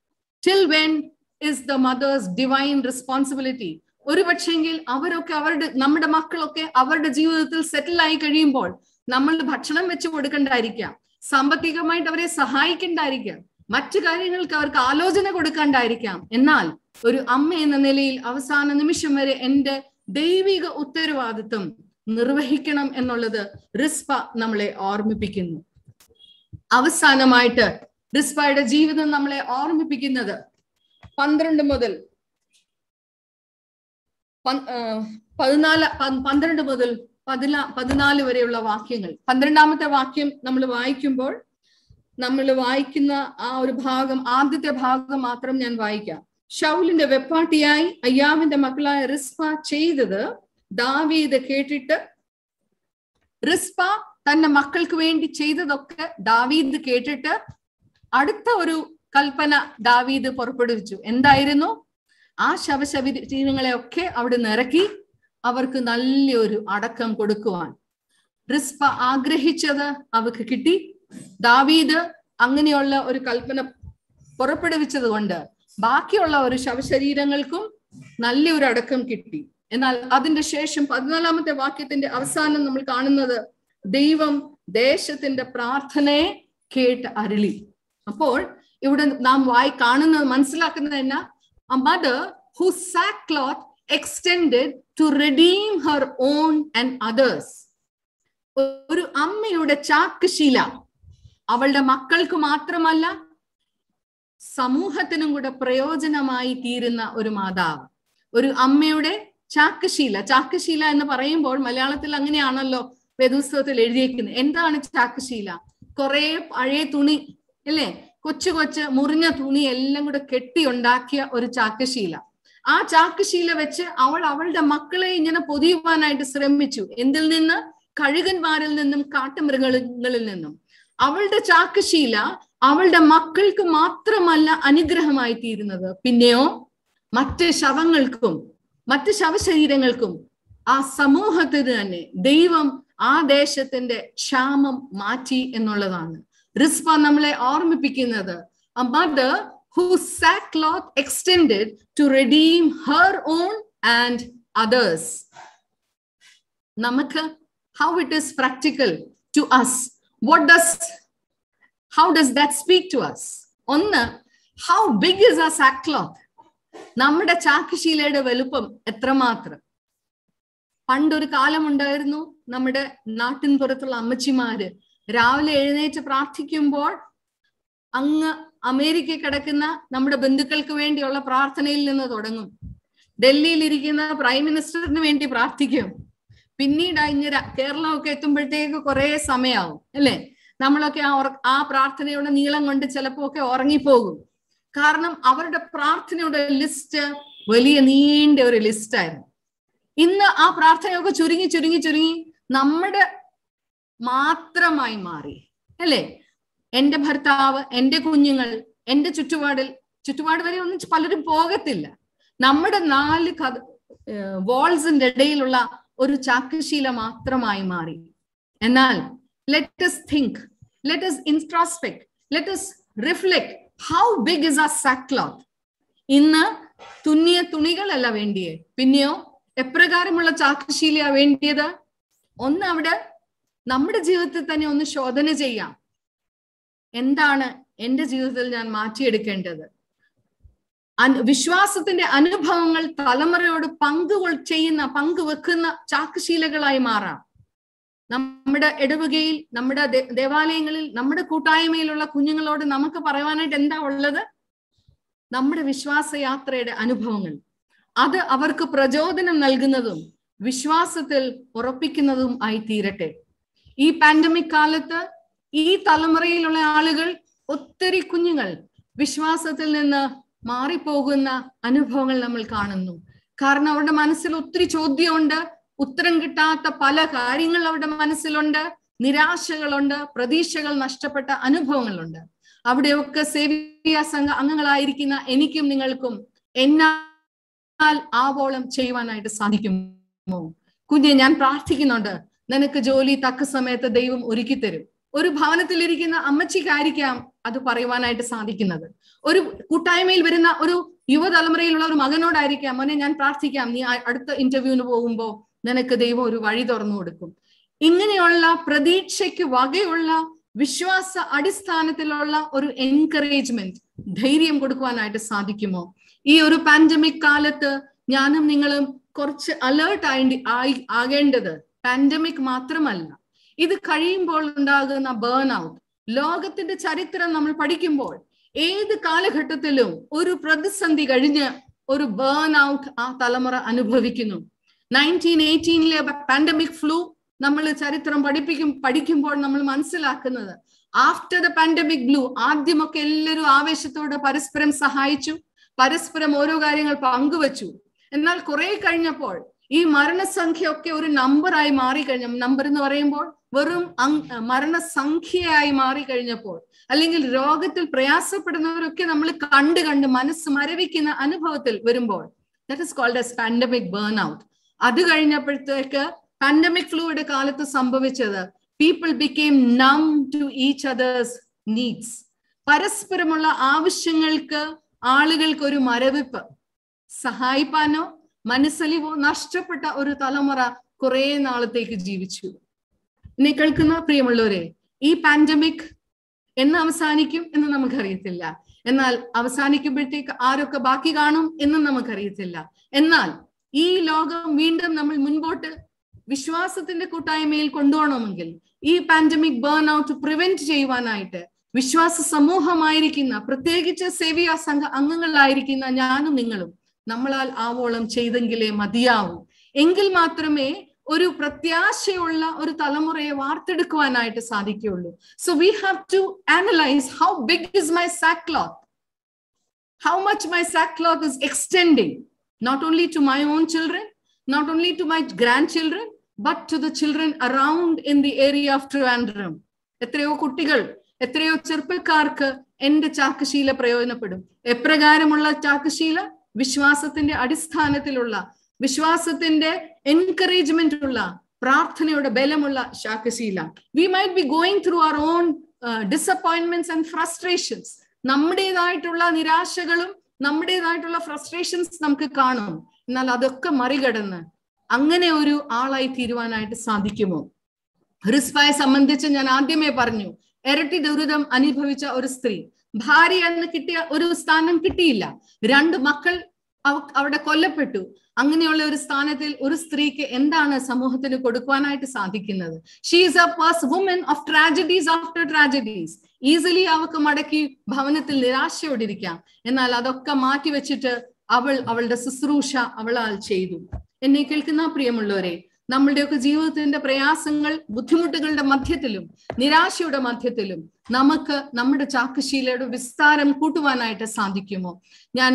till when is the mother's divine responsibility ഒരു പക്ഷെങ്കിൽ അവരൊക്കെ അവരുടെ നമ്മുടെ മക്കളൊക്കെ അവരുടെ ജീവിതത്തിൽ സെറ്റിൽ ആയി കഴിയുമ്പോൾ നമ്മൾ ഭക്ഷണം വെച്ച് കൊടുക്കണ്ടായിരിക്കാം സാമ്പത്തികമായിട്ട് അവരെ സഹായിക്കണ്ടായിരിക്കാം മറ്റു കാര്യങ്ങൾക്ക് അവർക്ക് ആലോചന കൊടുക്കണ്ടായിരിക്കാം എന്നാൽ ഒരു അമ്മ എന്ന നിലയിൽ അവസാന നിമിഷം വരെ എന്റെ ദൈവിക ഉത്തരവാദിത്വം നിർവഹിക്കണം എന്നുള്ളത് റിസ്പ നമ്മളെ ഓർമ്മിപ്പിക്കുന്നു അവസാനമായിട്ട് റിസ്പയുടെ ജീവിതം നമ്മളെ ഓർമ്മിപ്പിക്കുന്നത് പന്ത്രണ്ട് മുതൽ പതിനാല് പന്ത്രണ്ട് മുതൽ പതിനാ പതിനാല് വരെയുള്ള വാക്യങ്ങൾ പന്ത്രണ്ടാമത്തെ വാക്യം നമ്മൾ വായിക്കുമ്പോൾ നമ്മൾ വായിക്കുന്ന ആ ഒരു ഭാഗം ആദ്യത്തെ ഭാഗം മാത്രം ഞാൻ വായിക്കാം ഷൗലിന്റെ വെപ്പാട്ടിയായി അയ്യാവിന്റെ മക്കളായ റിസ്പ ചെയ്തത് ദാവീദ് കേട്ടിട്ട് റിസ്പ തന്റെ മക്കൾക്ക് വേണ്ടി ചെയ്തതൊക്കെ ദാവീദ് കേട്ടിട്ട് അടുത്ത ഒരു കൽപ്പന ദാവീദ് പുറപ്പെടുവിച്ചു എന്തായിരുന്നു ആ ശവശരീരങ്ങളെ ഒക്കെ അവിടെ നിറക്കി അവർക്ക് നല്ലൊരു അടക്കം കൊടുക്കുവാൻ റിസ്പ ആഗ്രഹിച്ചത് അവർക്ക് കിട്ടി ദാവീദ് അങ്ങനെയുള്ള ഒരു കൽപ്പന പുറപ്പെടുവിച്ചത് കൊണ്ട് ബാക്കിയുള്ള ഒരു ശവശരീരങ്ങൾക്കും നല്ലൊരു അടക്കം കിട്ടി എന്നാൽ അതിന്റെ ശേഷം പതിനാലാമത്തെ വാക്യത്തിന്റെ അവസാനം നമ്മൾ കാണുന്നത് ദൈവം ദേശത്തിന്റെ പ്രാർത്ഥനയെ കേട്ട് അരുളി അപ്പോൾ ഇവിടെ നാം വായി കാണുന്നത് മനസ്സിലാക്കുന്നത് എന്നാ a mother whose sackcloth extended to redeem her own and others ഒരു അമ്മയുടെ ചാക്കുശീല അവളുടെ മക്കൾക്ക് മാത്രമല്ല സമൂഹത്തിനും കൂടെ പ്രയോജനമായി തീരുന്ന ഒരു മാതാവ് ഒരു അമ്മയുടെ ചാക്കുശീല ചാക്കുശീല എന്ന് പറയുമ്പോൾ മലയാളത്തിൽ അങ്ങനെയാണല്ലോ വേദോത്സവത്തിൽ എഴുതിയേക്കുന്നത് എന്താണ് ചാക്കുശീല കുറെ പഴയ തുണി അല്ലേ കൊച്ചു കൊച്ച് മുറിഞ്ഞ തുണി എല്ലാം കൂടെ കെട്ടി ഉണ്ടാക്കിയ ഒരു ചാക്കുശീല ആ ചാക്കുശീല വെച്ച് അവൾ അവളുടെ മക്കളെ ഇങ്ങനെ പൊതിയുവാനായിട്ട് ശ്രമിച്ചു എന്തിൽ നിന്ന് കഴുകന്മാരിൽ നിന്നും കാട്ടുമൃഗങ്ങളിൽ നിന്നും അവളുടെ ചാക്കുശീല അവളുടെ മക്കൾക്ക് മാത്രമല്ല അനുഗ്രഹമായി തീരുന്നത് പിന്നെയോ മറ്റ് ശവങ്ങൾക്കും മറ്റ് ശവശരീരങ്ങൾക്കും ആ സമൂഹത്തിന് തന്നെ ദൈവം ആ ദേശത്തിന്റെ ക്ഷാമം മാറ്റി എന്നുള്ളതാണ് റിസ്പ നമ്മളെ ഓർമ്മിപ്പിക്കുന്നത് a mother whose sackcloth extended to redeem her own and others നമുക്ക് how it is practical to us what does how does that speak to us ഒന്ന് how big is our sackcloth നമ്മുടെ ചാക്കുശീലയുടെ വലുപ്പം എത്രമാത്രം പണ്ടൊരു കാലം ഉണ്ടായിരുന്നു നമ്മുടെ നാട്ടിൻ പുറത്തുള്ള അമ്മച്ചിമാര് രാവിലെ എഴുന്നേറ്റ് പ്രാർത്ഥിക്കുമ്പോൾ അങ്ങ് അമേരിക്ക കിടക്കുന്ന നമ്മുടെ ബന്ധുക്കൾക്ക് വേണ്ടിയുള്ള പ്രാർത്ഥനയിൽ നിന്ന് തുടങ്ങും ഡൽഹിയിൽ ഇരിക്കുന്ന പ്രൈം മിനിസ്റ്ററിന് വേണ്ടി പ്രാർത്ഥിക്കും പിന്നീട് ഇങ്ങനെ കേരളമൊക്കെ എത്തുമ്പോഴത്തേക്ക് കുറെ സമയമാവും അല്ലേ നമ്മളൊക്കെ ആ ആ പ്രാർത്ഥനയുടെ നീളം കൊണ്ട് ചിലപ്പോ ഒക്കെ ഉറങ്ങിപ്പോകും കാരണം അവരുടെ പ്രാർത്ഥനയുടെ ലിസ്റ്റ് വലിയ നീണ്ട ഒരു ലിസ്റ്റ് ആയിരുന്നു ഇന്ന് ആ പ്രാർത്ഥനയൊക്കെ ചുരുങ്ങി ചുരുങ്ങി ചുരുങ്ങി നമ്മുടെ മാത്രമായി മാറി അല്ലേ എന്റെ ഭർത്താവ് എന്റെ കുഞ്ഞുങ്ങൾ എന്റെ ചുറ്റുപാടിൽ ചുറ്റുപാട് വരെ ഒന്നും പലരും പോകത്തില്ല നമ്മുടെ നാല് കഥ വാൾസിന്റെ ഇടയിലുള്ള ഒരു ചാക്കുശീല മാത്രമായി മാറി എന്നാൽ let's think let's introspect let's reflect how big is ആ സാക്ലോത്ത് ഇന്ന് തുന്നിയ തുണികളല്ല വേണ്ടിയേ പിന്നെയോ എപ്രകാരമുള്ള ചാക്കുശീലയാ വേണ്ടിയത് ഒന്ന് അവിടെ നമ്മുടെ ജീവിതത്തിൽ തന്നെ ഒന്ന് ശോധന ചെയ്യാം എന്താണ് എന്റെ ജീവിതത്തിൽ ഞാൻ മാറ്റിയെടുക്കേണ്ടത് വിശ്വാസത്തിന്റെ അനുഭവങ്ങൾ തലമുറയോട് പങ്കുകൊൾ ചെയ്യുന്ന പങ്കുവെക്കുന്ന ചാക്കുശീലകളായി മാറാം നമ്മുടെ ഇടവകയിൽ നമ്മുടെ ദേവാലയങ്ങളിൽ നമ്മുടെ കൂട്ടായ്മയിലുള്ള കുഞ്ഞുങ്ങളോട് നമുക്ക് പറയുവാനായിട്ട് എന്താ ഉള്ളത് നമ്മുടെ വിശ്വാസയാത്രയുടെ അനുഭവങ്ങൾ അത് അവർക്ക് പ്രചോദനം നൽകുന്നതും വിശ്വാസത്തിൽ ഉറപ്പിക്കുന്നതും ആയി തീരട്ടെ ഈ പാൻഡമിക് കാലത്ത് ഈ തലമുറയിലുള്ള ആളുകൾ ഒത്തിരി കുഞ്ഞുങ്ങൾ വിശ്വാസത്തിൽ നിന്ന് മാറിപ്പോകുന്ന അനുഭവങ്ങൾ നമ്മൾ കാണുന്നു കാരണം അവരുടെ മനസ്സിൽ ഒത്തിരി ചോദ്യമുണ്ട് ഉത്തരം കിട്ടാത്ത പല കാര്യങ്ങൾ അവരുടെ മനസ്സിലുണ്ട് നിരാശകളുണ്ട് പ്രതീക്ഷകൾ നഷ്ടപ്പെട്ട അനുഭവങ്ങളുണ്ട് അവിടെയൊക്കെ സേവിയ സംഘ അംഗങ്ങളായിരിക്കുന്ന എനിക്കും നിങ്ങൾക്കും എന്നാൽ ആവോളം ചെയ്യുവാനായിട്ട് സാധിക്കുമോ കുഞ്ഞെ ഞാൻ പ്രാർത്ഥിക്കുന്നുണ്ട് നിനക്ക് ജോലി തക്ക സമയത്ത് ദൈവം ഒരുക്കി തരും ഒരു ഭവനത്തിലിരിക്കുന്ന അമ്മച്ചിക്കായിരിക്കാം അത് പറയുവാനായിട്ട് സാധിക്കുന്നത് ഒരു കൂട്ടായ്മയിൽ വരുന്ന ഒരു യുവതലമുറയിലുള്ള ഒരു മകനോടായിരിക്കാം മോനെ ഞാൻ പ്രാർത്ഥിക്കാം നീ അടുത്ത ഇന്റർവ്യൂവിന് പോകുമ്പോൾ നിനക്ക് ദൈവം ഒരു വഴി തുറന്നു കൊടുക്കും ഇങ്ങനെയുള്ള പ്രതീക്ഷയ്ക്ക് വകയുള്ള വിശ്വാസ അടിസ്ഥാനത്തിലുള്ള ഒരു എൻകറേജ്മെന്റ് ധൈര്യം കൊടുക്കുവാനായിട്ട് സാധിക്കുമോ ഈ ഒരു പാൻഡമിക് കാലത്ത് ഞാനും നിങ്ങളും കുറച്ച് അലേർട്ട് ആയി ആകേണ്ടത് പാൻഡമിക് മാത്രമല്ല ഇത് കഴിയുമ്പോൾ ഉണ്ടാകുന്ന ബേൺ ഔട്ട് ലോകത്തിന്റെ ചരിത്രം നമ്മൾ പഠിക്കുമ്പോൾ ഏത് കാലഘട്ടത്തിലും ഒരു പ്രതിസന്ധി കഴിഞ്ഞ് ഒരു ബേൺ ഔട്ട് ആ തലമുറ അനുഭവിക്കുന്നു നയൻറ്റീൻ എയ്റ്റീനിലെ പാൻഡമിക് ഫ്ലൂ നമ്മൾ ചരിത്രം പഠിപ്പിക്കും പഠിക്കുമ്പോൾ നമ്മൾ മനസ്സിലാക്കുന്നത് ആഫ്റ്റർ ദ പാൻഡമിക് ബ്ലൂ ആദ്യമൊക്കെ എല്ലാവരും ആവേശത്തോടെ പരസ്പരം സഹായിച്ചു പരസ്പരം ഓരോ കാര്യങ്ങൾ പങ്കുവച്ചു എന്നാൽ കുറെ കഴിഞ്ഞപ്പോൾ ഈ മരണസംഖ്യ ഒക്കെ ഒരു നമ്പറായി മാറിക്കഴിഞ്ഞ നമ്പർ എന്ന് പറയുമ്പോൾ വെറും മരണസംഖ്യയായി മാറിക്കഴിഞ്ഞപ്പോൾ അല്ലെങ്കിൽ രോഗത്തിൽ പ്രയാസപ്പെടുന്നവരൊക്കെ നമ്മൾ കണ്ട് കണ്ട് മനസ്സ് മരവിക്കുന്ന അനുഭവത്തിൽ വരുമ്പോൾ that is called as pandemic burnout അത് കഴിഞ്ഞപ്പോഴത്തേക്ക് പാൻഡമിക് ഫ്ലൂയുടെ കാലത്ത് സംഭവിച്ചത് people became numb to each others needs പരസ്പരമുള്ള ആവശ്യങ്ങൾക്ക് ആളുകൾക്ക് ഒരു മരവിപ്പ് സഹായിപ്പാനോ മനസ്സലിവോ നഷ്ടപ്പെട്ട ഒരു തലമുറ കുറെ നാളത്തേക്ക് ജീവിച്ചു എന്നെ കേൾക്കുന്ന പ്രിയമുള്ളവരെ ഈ പാൻഡമിക് എന്ന് അവസാനിക്കും എന്ന് നമുക്കറിയത്തില്ല എന്നാൽ അവസാനിക്കുമ്പോഴത്തേക്ക് ആരൊക്കെ ബാക്കി കാണും എന്നും നമുക്കറിയത്തില്ല എന്നാൽ ഈ ലോകം വീണ്ടും നമ്മൾ മുൻപോട്ട് വിശ്വാസത്തിന്റെ കൂട്ടായ്മയിൽ കൊണ്ടുപോകണമെങ്കിൽ ഈ പാൻഡമിക് ബേൺ ഔട്ട് പ്രിവെന്റ് ചെയ്യുവാനായിട്ട് വിശ്വാസ സമൂഹമായിരിക്കുന്ന പ്രത്യേകിച്ച് സേവിയ സംഘ അംഗങ്ങളായിരിക്കുന്ന ഞാനും നിങ്ങളും നമ്മളാൽ ആവോളം ചെയ്തെങ്കിലേ മതിയാവൂ എങ്കിൽ മാത്രമേ ഒരു പ്രത്യാശയുള്ള ഒരു തലമുറയെ വാർത്തെടുക്കുവാനായിട്ട് സാധിക്കുകയുള്ളൂ so we have to analyse how big is my sackcloth how much my sackcloth is extending not only to my own children not only to my grandchildren but to the children around in the area of Trivandrum എത്രയോ കുട്ടികൾ എത്രയോ ചെറുപ്പക്കാർക്ക് എന്റെ ചാക്കശീല പ്രയോജനപ്പെടും എപ്രകാരമുള്ള ചാക്കശീല വിശ്വാസത്തിന്റെ അടിസ്ഥാനത്തിലുള്ള വിശ്വാസത്തിന്റെ encouragement ഉള്ള പ്രാർത്ഥനയുടെ ബലമുള്ള ശാക്കശീല we might be going through our own disappointments and frustrations നമ്മുടേതായിട്ടുള്ള നിരാശകളും നമ്മുടേതായിട്ടുള്ള ഫ്രസ്ട്രേഷൻസ് നമുക്ക് കാണും എന്നാൽ അതൊക്കെ മറികടന്ന് അങ്ങനെ ഒരു ആളായി തീരുവാനായിട്ട് സാധിക്കുമോ റിസ്ഫയെ സംബന്ധിച്ച് ഞാൻ ആദ്യമേ പറഞ്ഞു ഇരട്ടി ദുരിതം അനുഭവിച്ച ഒരു സ്ത്രീ ഭാര്യ എന്ന് കിട്ടിയ ഒരു സ്ഥാനം കിട്ടിയില്ല രണ്ട് മക്കൾ അവിടെ കൊല്ലപ്പെട്ടു അങ്ങനെയുള്ള ഒരു സ്ഥാനത്തിൽ ഒരു സ്ത്രീക്ക് എന്താണ് സമൂഹത്തിന് കൊടുക്കുവാനായിട്ട് സാധിക്കുന്നത് she's a purse woman of tragedies after tragedies easily അവൾക്ക് മടക്കി ഭവനത്തിൽ നിരാശയോടിരിക്കാം എന്നാൽ അതൊക്കെ മാറ്റിവെച്ചിട്ട് അവൾ അവളുടെ ശുശ്രൂഷ അവളാൽ ചെയ്തു എന്നെ കേൾക്കുന്ന പ്രിയമുള്ളവരെ നമ്മളുടെയൊക്കെ ജീവിതത്തിന്റെ പ്രയാസങ്ങൾ ബുദ്ധിമുട്ടുകളുടെ മധ്യത്തിലും നിരാശയുടെ മധ്യത്തിലും നമുക്ക് നമ്മുടെ ചാക്കശീലയുടെ വിസ്താരം കൂട്ടുവാനായിട്ട് സാധിക്കുമോ ഞാൻ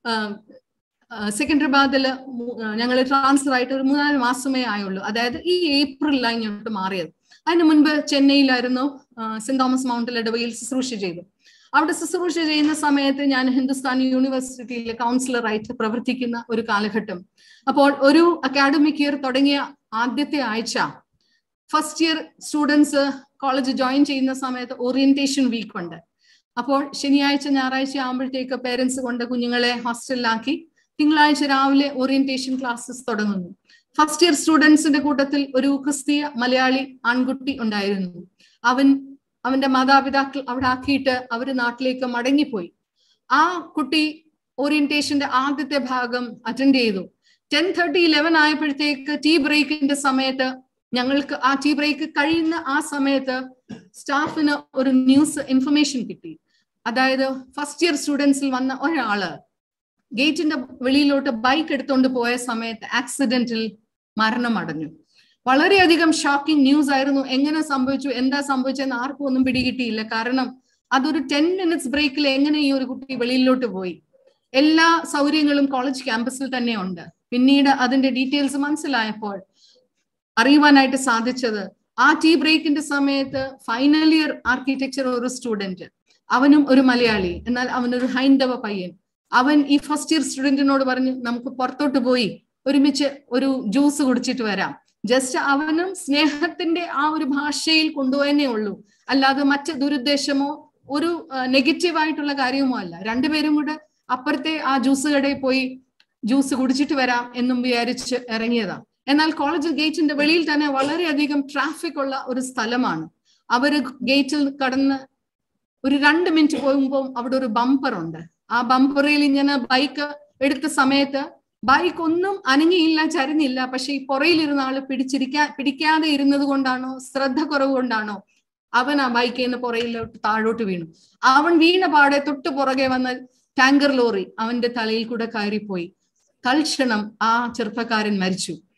സെക്കൻഡറാബാദില് ഞങ്ങൾ ട്രാൻസ്ഫർ ആയിട്ട് ഒരു മൂന്നാല് മാസമേ ആയുള്ളൂ അതായത് ഈ ഏപ്രിലാണ് ഇങ്ങോട്ട് മാറിയത് അതിന് മുൻപ് ചെന്നൈയിലായിരുന്നു സെന്റ് തോമസ് മൗണ്ടിൽ ഇടവയിൽ ശുശ്രൂഷ ചെയ്തു അവിടെ ശുശ്രൂഷ ചെയ്യുന്ന സമയത്ത് ഞാൻ ഹിന്ദുസ്ഥാൻ യൂണിവേഴ്സിറ്റിയിലെ കൗൺസിലറായിട്ട് പ്രവർത്തിക്കുന്ന ഒരു കാലഘട്ടം അപ്പോൾ ഒരു അക്കാഡമിക് ഇയർ തുടങ്ങിയ ആദ്യത്തെ ആഴ്ച first year students college join ചെയ്യുന്ന സമയത്ത് ഓറിയന്റേഷൻ വീക്ക് ഉണ്ട് അപ്പോൾ ശനിയാഴ്ച ഞായറാഴ്ച ആകുമ്പോഴത്തേക്ക് പേരൻസ് കൊണ്ട് കുഞ്ഞുങ്ങളെ ഹോസ്റ്റലിലാക്കി തിങ്കളാഴ്ച രാവിലെ ഓറിയന്റേഷൻ ക്ലാസ്സസ് തുടങ്ങുന്നു ഫസ്റ്റ് ഇയർ സ്റ്റുഡൻസിന്റെ കൂട്ടത്തിൽ ഒരു ക്രിസ്തീയ മലയാളി ആൺകുട്ടി ഉണ്ടായിരുന്നു അവൻ അവന്റെ മാതാപിതാക്കൾ അവിടെ ആക്കിയിട്ട് അവര് നാട്ടിലേക്ക് മടങ്ങിപ്പോയി ആ കുട്ടി ഓറിയന്റേഷന്റെ ആദ്യത്തെ ഭാഗം അറ്റൻഡ് ചെയ്തു ടെൻ തേർട്ടി ഇലവൻ ആയപ്പോഴത്തേക്ക് ടീ ബ്രേക്കിന്റെ സമയത്ത് ഞങ്ങൾക്ക് ആ ടീ ബ്രേക്ക് കഴിയുന്ന ആ സമയത്ത് സ്റ്റാഫിന് ഒരു ന്യൂസ് ഇൻഫർമേഷൻ കിട്ടി അതായത് ഫസ്റ്റ് ഇയർ സ്റ്റുഡൻസിൽ വന്ന ഒരാള് ഗേറ്റിന്റെ വെളിയിലോട്ട് ബൈക്ക് എടുത്തുകൊണ്ട് പോയ സമയത്ത് ആക്സിഡന്റിൽ മരണമടഞ്ഞു വളരെയധികം ഷോക്കിംഗ് ന്യൂസ് ആയിരുന്നു എങ്ങനെ സംഭവിച്ചു എന്താ സംഭവിച്ചെന്ന് ആർക്കും ഒന്നും പിടികിട്ടിയില്ല കാരണം അതൊരു ടെൻ മിനിറ്റ്സ് ബ്രേക്കിൽ എങ്ങനെ ഈ ഒരു കുട്ടി വെളിയിലോട്ട് പോയി എല്ലാ സൗകര്യങ്ങളും കോളേജ് ക്യാമ്പസിൽ തന്നെ ഉണ്ട് പിന്നീട് അതിന്റെ ഡീറ്റെയിൽസ് മനസ്സിലായപ്പോൾ അറിയുവാനായിട്ട് സാധിച്ചത് ആ ടീ ബ്രേക്കിന്റെ സമയത്ത് ഫൈനൽ ഇയർ ആർക്കിടെക്ചർ ഒരു സ്റ്റുഡന്റ് അവനും ഒരു മലയാളി എന്നാൽ അവനൊരു ഹൈന്ദവ പയ്യൻ അവൻ ഈ ഫസ്റ്റ് ഇയർ സ്റ്റുഡന്റിനോട് പറഞ്ഞു നമുക്ക് പുറത്തോട്ട് പോയി ഒരുമിച്ച് ഒരു ജ്യൂസ് കുടിച്ചിട്ട് വരാം ജസ്റ്റ് അവനും സ്നേഹത്തിന്റെ ആ ഒരു ഭാഷയിൽ കൊണ്ടുപോയേ ഉള്ളൂ അല്ലാതെ മറ്റ് ദുരുദ്ദേശമോ ഒരു നെഗറ്റീവ് ആയിട്ടുള്ള കാര്യമോ അല്ല രണ്ടുപേരും കൂടെ അപ്പുറത്തെ ആ ജ്യൂസ് കടയിൽ പോയി ജ്യൂസ് കുടിച്ചിട്ട് വരാം എന്നും വിചാരിച്ച് ഇറങ്ങിയതാ എന്നാൽ കോളേജ് ഗേറ്റിന്റെ വെളിയിൽ തന്നെ വളരെയധികം ട്രാഫിക് ഉള്ള ഒരു സ്ഥലമാണ് അവര് ഗേറ്റിൽ കടന്ന് ഒരു രണ്ട് മിനിറ്റ് പോകുമ്പോൾ അവിടെ ഒരു ബമ്പർ ഉണ്ട് ആ ബമ്പറിൽ ഇങ്ങനെ ബൈക്ക് എടുത്ത സമയത്ത് ബൈക്ക് ഒന്നും അനങ്ങിയില്ല ചരിഞ്ഞില്ല പക്ഷെ ഈ പുറയിലിരുന്ന ആള് പിടിച്ചിരിക്കാ പിടിക്കാതെ ഇരുന്നത് കൊണ്ടാണോ ശ്രദ്ധ കുറവ് കൊണ്ടാണോ അവൻ ആ ബൈക്കിൽ നിന്ന് പുറയിലോട്ട് താഴോട്ട് വീണു അവൻ വീണ പാടെ തൊട്ട് പുറകെ വന്ന ടാങ്കർ ലോറി അവന്റെ തലയിൽ കൂടെ കയറിപ്പോയി തൽക്ഷണം ആ ചെറുപ്പക്കാരൻ മരിച്ചു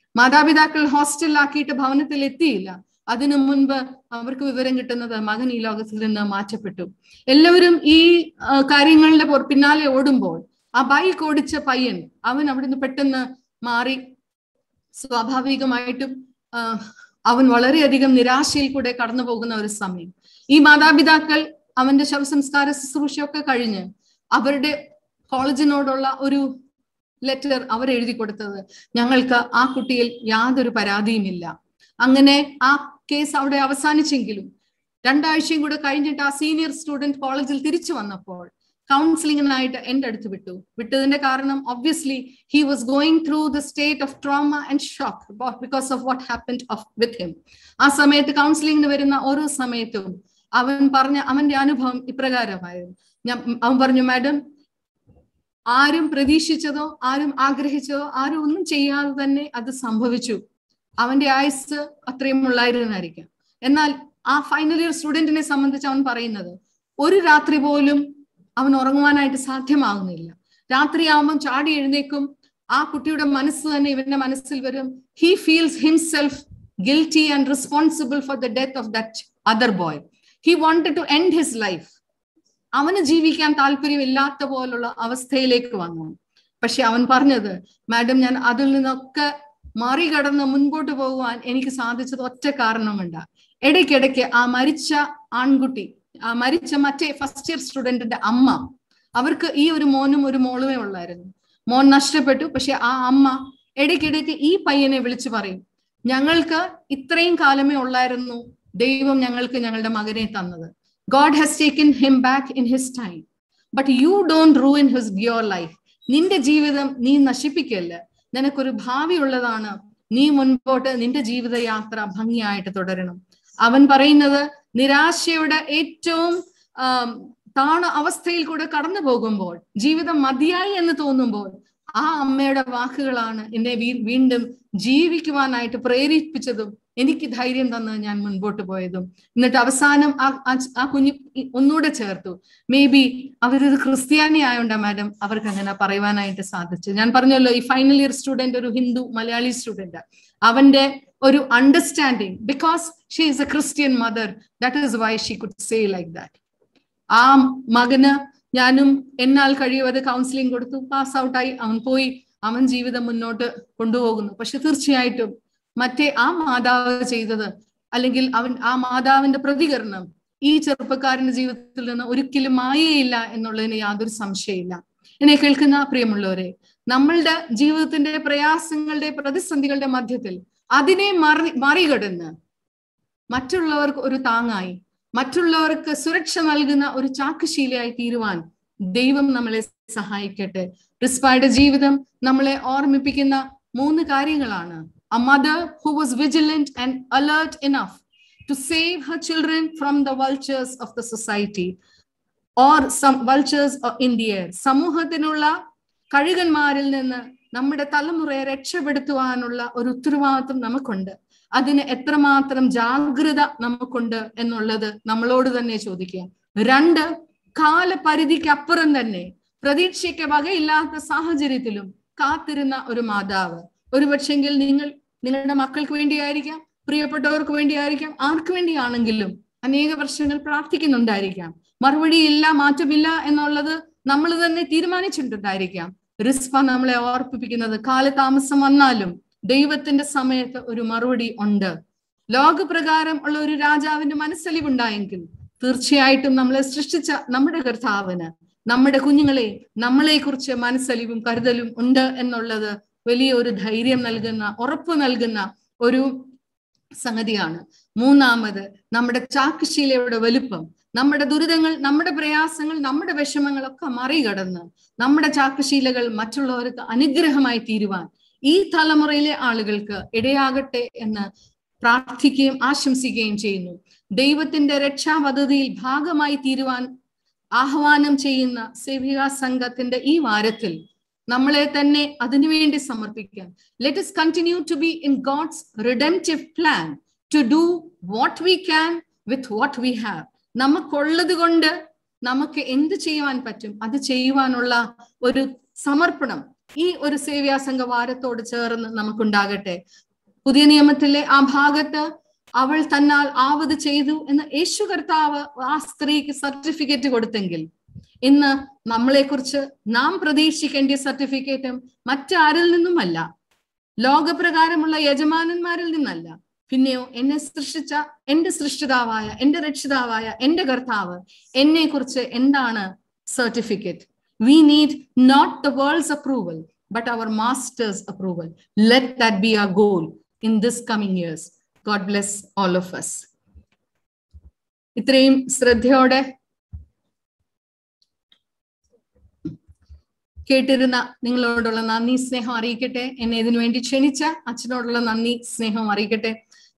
മാതാപിതാക്കൾ ഹോസ്റ്റലിലാക്കിയിട്ട് ഭവനത്തിൽ എത്തിയില്ല അതിനു മുൻപ് അവർക്ക് വിവരം കിട്ടുന്നത് മകൻ ഈ ലോകത്തിൽ നിന്ന് മാറ്റപ്പെട്ടു എല്ലാവരും ഈ കാര്യങ്ങളുടെ പിന്നാലെ ഓടുമ്പോൾ ആ ബൈക്ക് ഓടിച്ച പയ്യൻ അവൻ അവിടുന്ന് പെട്ടെന്ന് മാറി സ്വാഭാവികമായിട്ടും അവൻ വളരെയധികം നിരാശയിൽ കൂടെ കടന്നു പോകുന്ന ഒരു സമയം ഈ മാതാപിതാക്കൾ അവന്റെ ശവസംസ്കാര ശുശ്രൂഷയൊക്കെ കഴിഞ്ഞ് അവരുടെ കോളേജിനോടുള്ള ഒരു ലെറ്റർ അവർ എഴുതി കൊടുത്തത് ഞങ്ങൾക്ക് ആ കുട്ടിയിൽ യാതൊരു പരാതിയുമില്ല അങ്ങനെ ആ കേസ് അവിടെ അവസാനിച്ചെങ്കിലും രണ്ടാഴ്ചയും കൂടെ കഴിഞ്ഞിട്ട് ആ സീനിയർ സ്റ്റുഡന്റ് കോളേജിൽ തിരിച്ചു വന്നപ്പോൾ കൗൺസിലിങ്ങിനായിട്ട് എൻ്റെ അടുത്ത് വിട്ടു വിട്ടതിന്റെ കാരണം obviously he was going through the state of trauma and shock because of what happened of with him ആ സമയത്ത് കൗൺസിലിങ്ങിന് വരുന്ന ഓരോ സമയത്തും അവൻ പറഞ്ഞ അവന്റെ അനുഭവം ഇപ്രകാരമായിരുന്നു ഞാൻ അവൻ പറഞ്ഞു മാഡം ആരും പ്രതീക്ഷിച്ചതോ ആരും ആഗ്രഹിച്ചതോ ആരും ഒന്നും ചെയ്യാതെ തന്നെ അത് സംഭവിച്ചു അവന്റെ ആയുസ് അത്രയും ഉള്ളായിരുന്നായിരിക്കാം എന്നാൽ ആ ഫൈനൽ ഇയർ സ്റ്റുഡന്റിനെ സംബന്ധിച്ച് അവൻ പറയുന്നത് ഒരു രാത്രി പോലും അവൻ ഉറങ്ങുവാനായിട്ട് സാധ്യമാകുന്നില്ല രാത്രിയാവുമ്പം ചാടി എഴുന്നേക്കും ആ കുട്ടിയുടെ മനസ്സ് തന്നെ ഇവന്റെ മനസ്സിൽ വരും he feels himself guilty and responsible for the death of that other boy he wanted to end his life അവന് ജീവിക്കാൻ താല്പര്യമില്ലാത്ത പോലുള്ള അവസ്ഥയിലേക്ക് വന്നു പക്ഷെ അവൻ പറഞ്ഞത് മാഡം ഞാൻ അതിൽ നിന്നൊക്കെ മറികടന്ന് മുൻപോട്ട് പോകുവാൻ എനിക്ക് സാധിച്ചത് ഒറ്റ കാരണമുണ്ട് ഇടയ്ക്കിടയ്ക്ക് ആ മരിച്ച ആൺകുട്ടി ആ മരിച്ച മറ്റേ ഫസ്റ്റ് ഇയർ സ്റ്റുഡന്റിന്റെ അമ്മ അവർക്ക് ഈ ഒരു മോനും ഒരു മോളുമേ ഉള്ളായിരുന്നു മോൻ നഷ്ടപ്പെട്ടു പക്ഷെ ആ അമ്മ ഇടയ്ക്കിടയ്ക്ക് ഈ പയ്യനെ വിളിച്ചു പറയും ഞങ്ങൾക്ക് ഇത്രയും കാലമേ ഉള്ളായിരുന്നു ദൈവം ഞങ്ങൾക്ക് ഞങ്ങളുടെ മകനെ തന്നത് God has taken him back in his time but you don't ruin his your life നിന്റെ ജീവിതം നീ നശിപ്പിക്കല്ല നിനക്കൊരു ഭാവി ഉള്ളതാണ് നീ മുൻപോട്ട് നിന്റെ ജീവിതയാത്ര ഭംഗിയായിട്ട് തുടരണം അവൻ പറയുന്നത് നിരാശയുടെ ഏറ്റവും താണ അവസ്ഥയിൽ കൂടെ കടന്നു പോകുമ്പോൾ ജീവിതം മതിയായി എന്ന് തോന്നുമ്പോൾ ആ അമ്മയുടെ വാക്കുകളാണ് എന്നെ വീണ്ടും ജീവിക്കുവാനായിട്ട് പ്രേരിപ്പിച്ചതും എനിക്ക് ധൈര്യം തന്ന് ഞാൻ മുൻപോട്ട് പോയതും എന്നിട്ട് അവസാനം ആ ആ കുഞ്ഞു ഒന്നുകൂടെ ചേർത്തു മേ ബി അവരൊരു ക്രിസ്ത്യാനി ആയോണ്ടാ മാഡം അവർക്ക് അങ്ങനെ പറയുവാനായിട്ട് സാധിച്ചു ഞാൻ പറഞ്ഞല്ലോ ഈ ഫൈനൽ ഇയർ സ്റ്റുഡന്റ് ഒരു ഹിന്ദു മലയാളി സ്റ്റുഡന്റ് അവന്റെ ഒരു understanding because she is a Christian mother that is why she could say like that ആ മകന് ഞാനും എന്നാൽ കഴിയുന്നത് കൗൺസിലിംഗ് കൊടുത്തു പാസ് ഔട്ടായി അവൻ പോയി അവൻ ജീവിതം മുന്നോട്ട് കൊണ്ടുപോകുന്നു പക്ഷെ തീർച്ചയായിട്ടും മറ്റേ ആ മാതാവ് ചെയ്തത് അല്ലെങ്കിൽ അവൻ ആ മാതാവിന്റെ പ്രതികരണം ഈ ചെറുപ്പക്കാരന്റെ ജീവിതത്തിൽ നിന്ന് ഒരിക്കലും മായയില്ല എന്നുള്ളതിന് യാതൊരു സംശയമില്ല എന്നെ കേൾക്കുന്ന പ്രിയമുള്ളവരെ നമ്മളുടെ ജീവിതത്തിന്റെ പ്രയാസങ്ങളുടെ പ്രതിസന്ധികളുടെ മധ്യത്തിൽ അതിനെ മറി മറികടന്ന് മറ്റുള്ളവർക്ക് ഒരു താങ്ങായി മറ്റുള്ളവർക്ക് സുരക്ഷ നൽകുന്ന ഒരു ചാക്കുശീലയായി തീരുവാൻ ദൈവം നമ്മളെ സഹായിക്കട്ടെ റിസ്പായുടെ ജീവിതം നമ്മളെ ഓർമ്മിപ്പിക്കുന്ന മൂന്ന് കാര്യങ്ങളാണ് a mother who was vigilant and alert enough to save her children from the vultures of the society or some vultures in the air സമൂഹത്തിനുള്ള കഴുകന്മാരിൽ നിന്ന് നമ്മുടെ തലമുറയെ രക്ഷപ്പെടുത്തുവാനുള്ള ഒരു ഉത്തരവാദിത്വം നമുക്കുണ്ട് അതിന് എത്രമാത്രം ജാഗ്രത നമുക്കുണ്ട് എന്നുള്ളത് നമ്മളോട് തന്നെ ചോദിക്കുക രണ്ട് കാലപരിധിക്കപ്പുറം തന്നെ പ്രതീക്ഷയ്ക്ക് വകയില്ലാത്ത സാഹചര്യത്തിലും കാത്തിരുന്ന ഒരു മാതാവ് ഒരുപക്ഷെങ്കിൽ നിങ്ങൾ നിങ്ങളുടെ മക്കൾക്ക് വേണ്ടിയായിരിക്കാം പ്രിയപ്പെട്ടവർക്ക് വേണ്ടിയായിരിക്കാം ആർക്ക് വേണ്ടിയാണെങ്കിലും അനേക വർഷങ്ങൾ പ്രാർത്ഥിക്കുന്നുണ്ടായിരിക്കാം മറുപടിയില്ല മാറ്റമില്ല എന്നുള്ളത് നമ്മൾ തന്നെ തീരുമാനിച്ചിട്ടുണ്ടായിരിക്കാം റിസ്ഫ നമ്മളെ ഓർപ്പിപ്പിക്കുന്നത് കാലതാമസം വന്നാലും ദൈവത്തിന്റെ സമയത്ത് ഒരു മറുപടി ഉണ്ട് ലോകപ്രകാരം ഉള്ള ഒരു രാജാവിന്റെ മനസ്സലിവുണ്ടായെങ്കിൽ തീർച്ചയായിട്ടും നമ്മളെ സൃഷ്ടിച്ച നമ്മുടെ കർത്താവിന് നമ്മുടെ കുഞ്ഞുങ്ങളെ നമ്മളെ കുറിച്ച് മനസ്സലിവും കരുതലും ഉണ്ട് എന്നുള്ളത് വലിയ ഒരു ധൈര്യം നൽകുന്ന ഉറപ്പ് നൽകുന്ന ഒരു സംഗതിയാണ് മൂന്നാമത് നമ്മുടെ ചാക്കുശീലയുടെ വലുപ്പം നമ്മുടെ ദുരിതങ്ങൾ നമ്മുടെ പ്രയാസങ്ങൾ നമ്മുടെ വിഷമങ്ങളൊക്കെ മറികടന്ന് നമ്മുടെ ചാക്കുശീലകൾ മറ്റുള്ളവർക്ക് അനുഗ്രഹമായി തീരുവാൻ ഈ തലമുറയിലെ ആളുകൾക്ക് ഇടയാകട്ടെ എന്ന് പ്രാർത്ഥിക്കുകയും ആശംസിക്കുകയും ചെയ്യുന്നു ദൈവത്തിന്റെ രക്ഷാ പദ്ധതിയിൽ ഭാഗമായി തീരുവാൻ ആഹ്വാനം ചെയ്യുന്ന സേവിക സംഘത്തിന്റെ ഈ വാരത്തിൽ നമ്മളെ തന്നെ അതിനുവേണ്ടി സമർപ്പിക്കാം let us continue to be in God's redemptive plan to do what we can with what we have നമുക്കുള്ളത് കൊണ്ട് നമുക്ക് എന്ത് ചെയ്യുവാൻ പറ്റും അത് ചെയ്യുവാനുള്ള ഒരു സമർപ്പണം ഈ ഒരു സേവ്യാസംഘ വാരത്തോട് ചേർന്ന് നമുക്കുണ്ടാകട്ടെ പുതിയ നിയമത്തിലെ ആ ഭാഗത്ത് അവൾ തന്നാൽ ആവത് ചെയ്തു എന്ന് യേശു കർത്താവ് ആ സ്ത്രീക്ക് സർട്ടിഫിക്കറ്റ് കൊടുത്തെങ്കിൽ ഇന്ന് നമ്മളെക്കുറിച്ച് നാം പ്രതീക്ഷിക്കേണ്ട സർട്ടിഫിക്കറ്റും മറ്റാരിൽ നിന്നുമല്ല ലോകപ്രകാരമുള്ള യജമാനന്മാരിൽ നിന്നല്ല പിന്നെയോ എന്നെ സൃഷ്ടിച്ച എന്റെ സൃഷ്ടിതാവായ എന്റെ രക്ഷിതാവായ എന്റെ കർത്താവ് എന്നെ കുറിച്ച് എന്താണ് certificate we need not the world's approval but our master's approval let that be our goal in this coming years God bless all of us ഇത്രയും ശ്രദ്ധയോടെ കേട്ടിരുന്ന നിങ്ങളോടുള്ള നന്ദി സ്നേഹം അറിയിക്കട്ടെ എന്നെ ഇതിനു വേണ്ടി ക്ഷണിച്ച അച്ഛനോടുള്ള നന്ദി സ്നേഹം അറിയിക്കട്ടെ